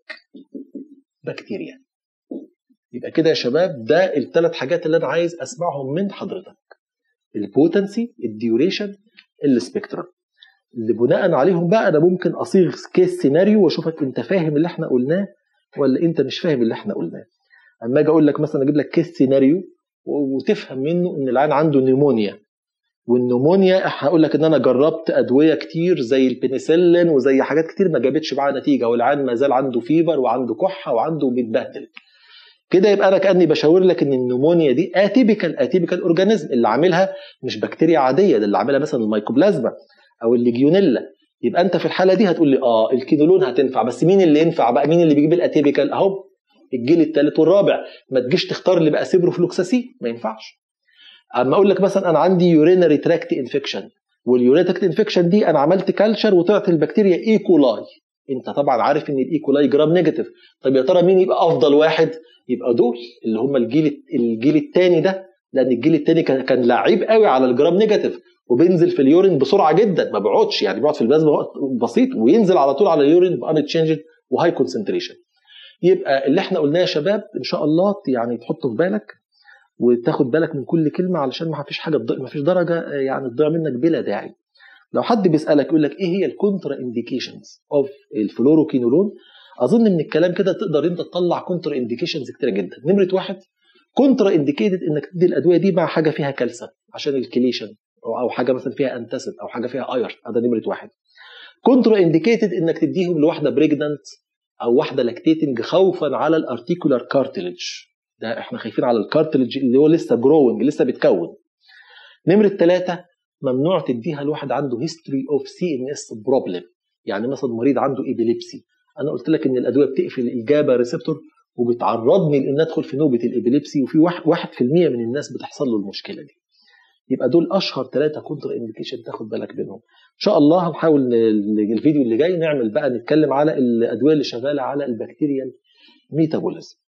بكتيريا يبقى كده يا شباب ده الثلاث حاجات اللي انا عايز اسمعهم من حضرتك البوتنسي الديوريشن السبيكترم اللي بناء عليهم بقى انا ممكن اصيغ كيس سيناريو واشوفك انت فاهم اللي احنا قلناه ولا انت مش فاهم اللي احنا قلناه اما اجي اقول لك مثلا اجيب لك كيس سيناريو وتفهم منه ان العيان عنده نيمونيا والنمونيا هقول لك ان انا جربت ادويه كتير زي البنسلين وزي حاجات كتير ما جابتش معاه نتيجه والعيان ما زال عنده فيبر وعنده كحه وعنده بيتبهدل كده يبقى انا كاني بشاور لك ان النمونيا دي اتيبيكال اتيبيكال اورجانيزم اللي عاملها مش بكتيريا عاديه ده اللي عاملها مثلا الميكوبلازما او الليجيونيلا يبقى انت في الحاله دي هتقول لي اه الكينولون هتنفع بس مين اللي ينفع بقى مين اللي بيجيب الاتيبيكال اهو الجيل الثالث والرابع ما تجيش تختار اللي بقى سيبروفلوكساسين ما ينفعش اما اقول لك مثلا انا عندي يورينري تراكت انفكشن واليوريتك انفكشن دي انا عملت كالتشر وطلعت البكتيريا ايكولاي انت طبعا عارف ان الايكولاي جرام نيجاتيف طب يا ترى مين يبقى افضل واحد يبقى دول اللي هم الجيل الجيل الثاني ده لان الجيل الثاني كان كان لعيب قوي على الجرام نيجاتيف وبينزل في اليورين بسرعه جدا ما بيقعدش يعني بيقعد في البلازما وقت بسيط وينزل على طول على اليورين بان تشينج وهاي كونسنتريشن يبقى اللي احنا قلناه يا شباب ان شاء الله يعني تحطه في بالك وتاخد بالك من كل كلمه علشان ما فيش حاجه ما فيش درجه يعني تضيع منك بلا داعي لو حد بيسالك يقول لك ايه هي الكونترا انديكيشنز اوف الفلوروكينولون اظن من الكلام كده تقدر انت تطلع كونترا انديكيشنز كتيره جدا نمره واحد كونترا انديكيتد انك تدي الادويه دي مع حاجه فيها كالسيوم عشان الكليشن او حاجه مثلا فيها انتاسيد او حاجه فيها اير هذا نمره واحد كونترا انديكيتد انك تديهم لواحده بريجننت او واحده لاكتيتنج خوفا على الارتيكولار كارتلج ده احنا خايفين على الكارتلج اللي هو لسه جروينج لسه بيتكون نمره ثلاثه ممنوع تديها لواحد عنده هيستوري اوف سي ان اس بروبلم يعني مثلا مريض عنده ايبيليبسي انا قلت لك ان الادويه بتقفل الجابا ريسبتور وبتعرضني لان ادخل في نوبه الابيليبسي وفي 1% من الناس بتحصل له المشكله دي يبقى دول اشهر ثلاثه كونتر انديكيشن تاخد بالك منهم ان شاء الله هنحاول الفيديو اللي جاي نعمل بقى نتكلم على الادويه اللي شغاله على البكتيريال ميتابوليزم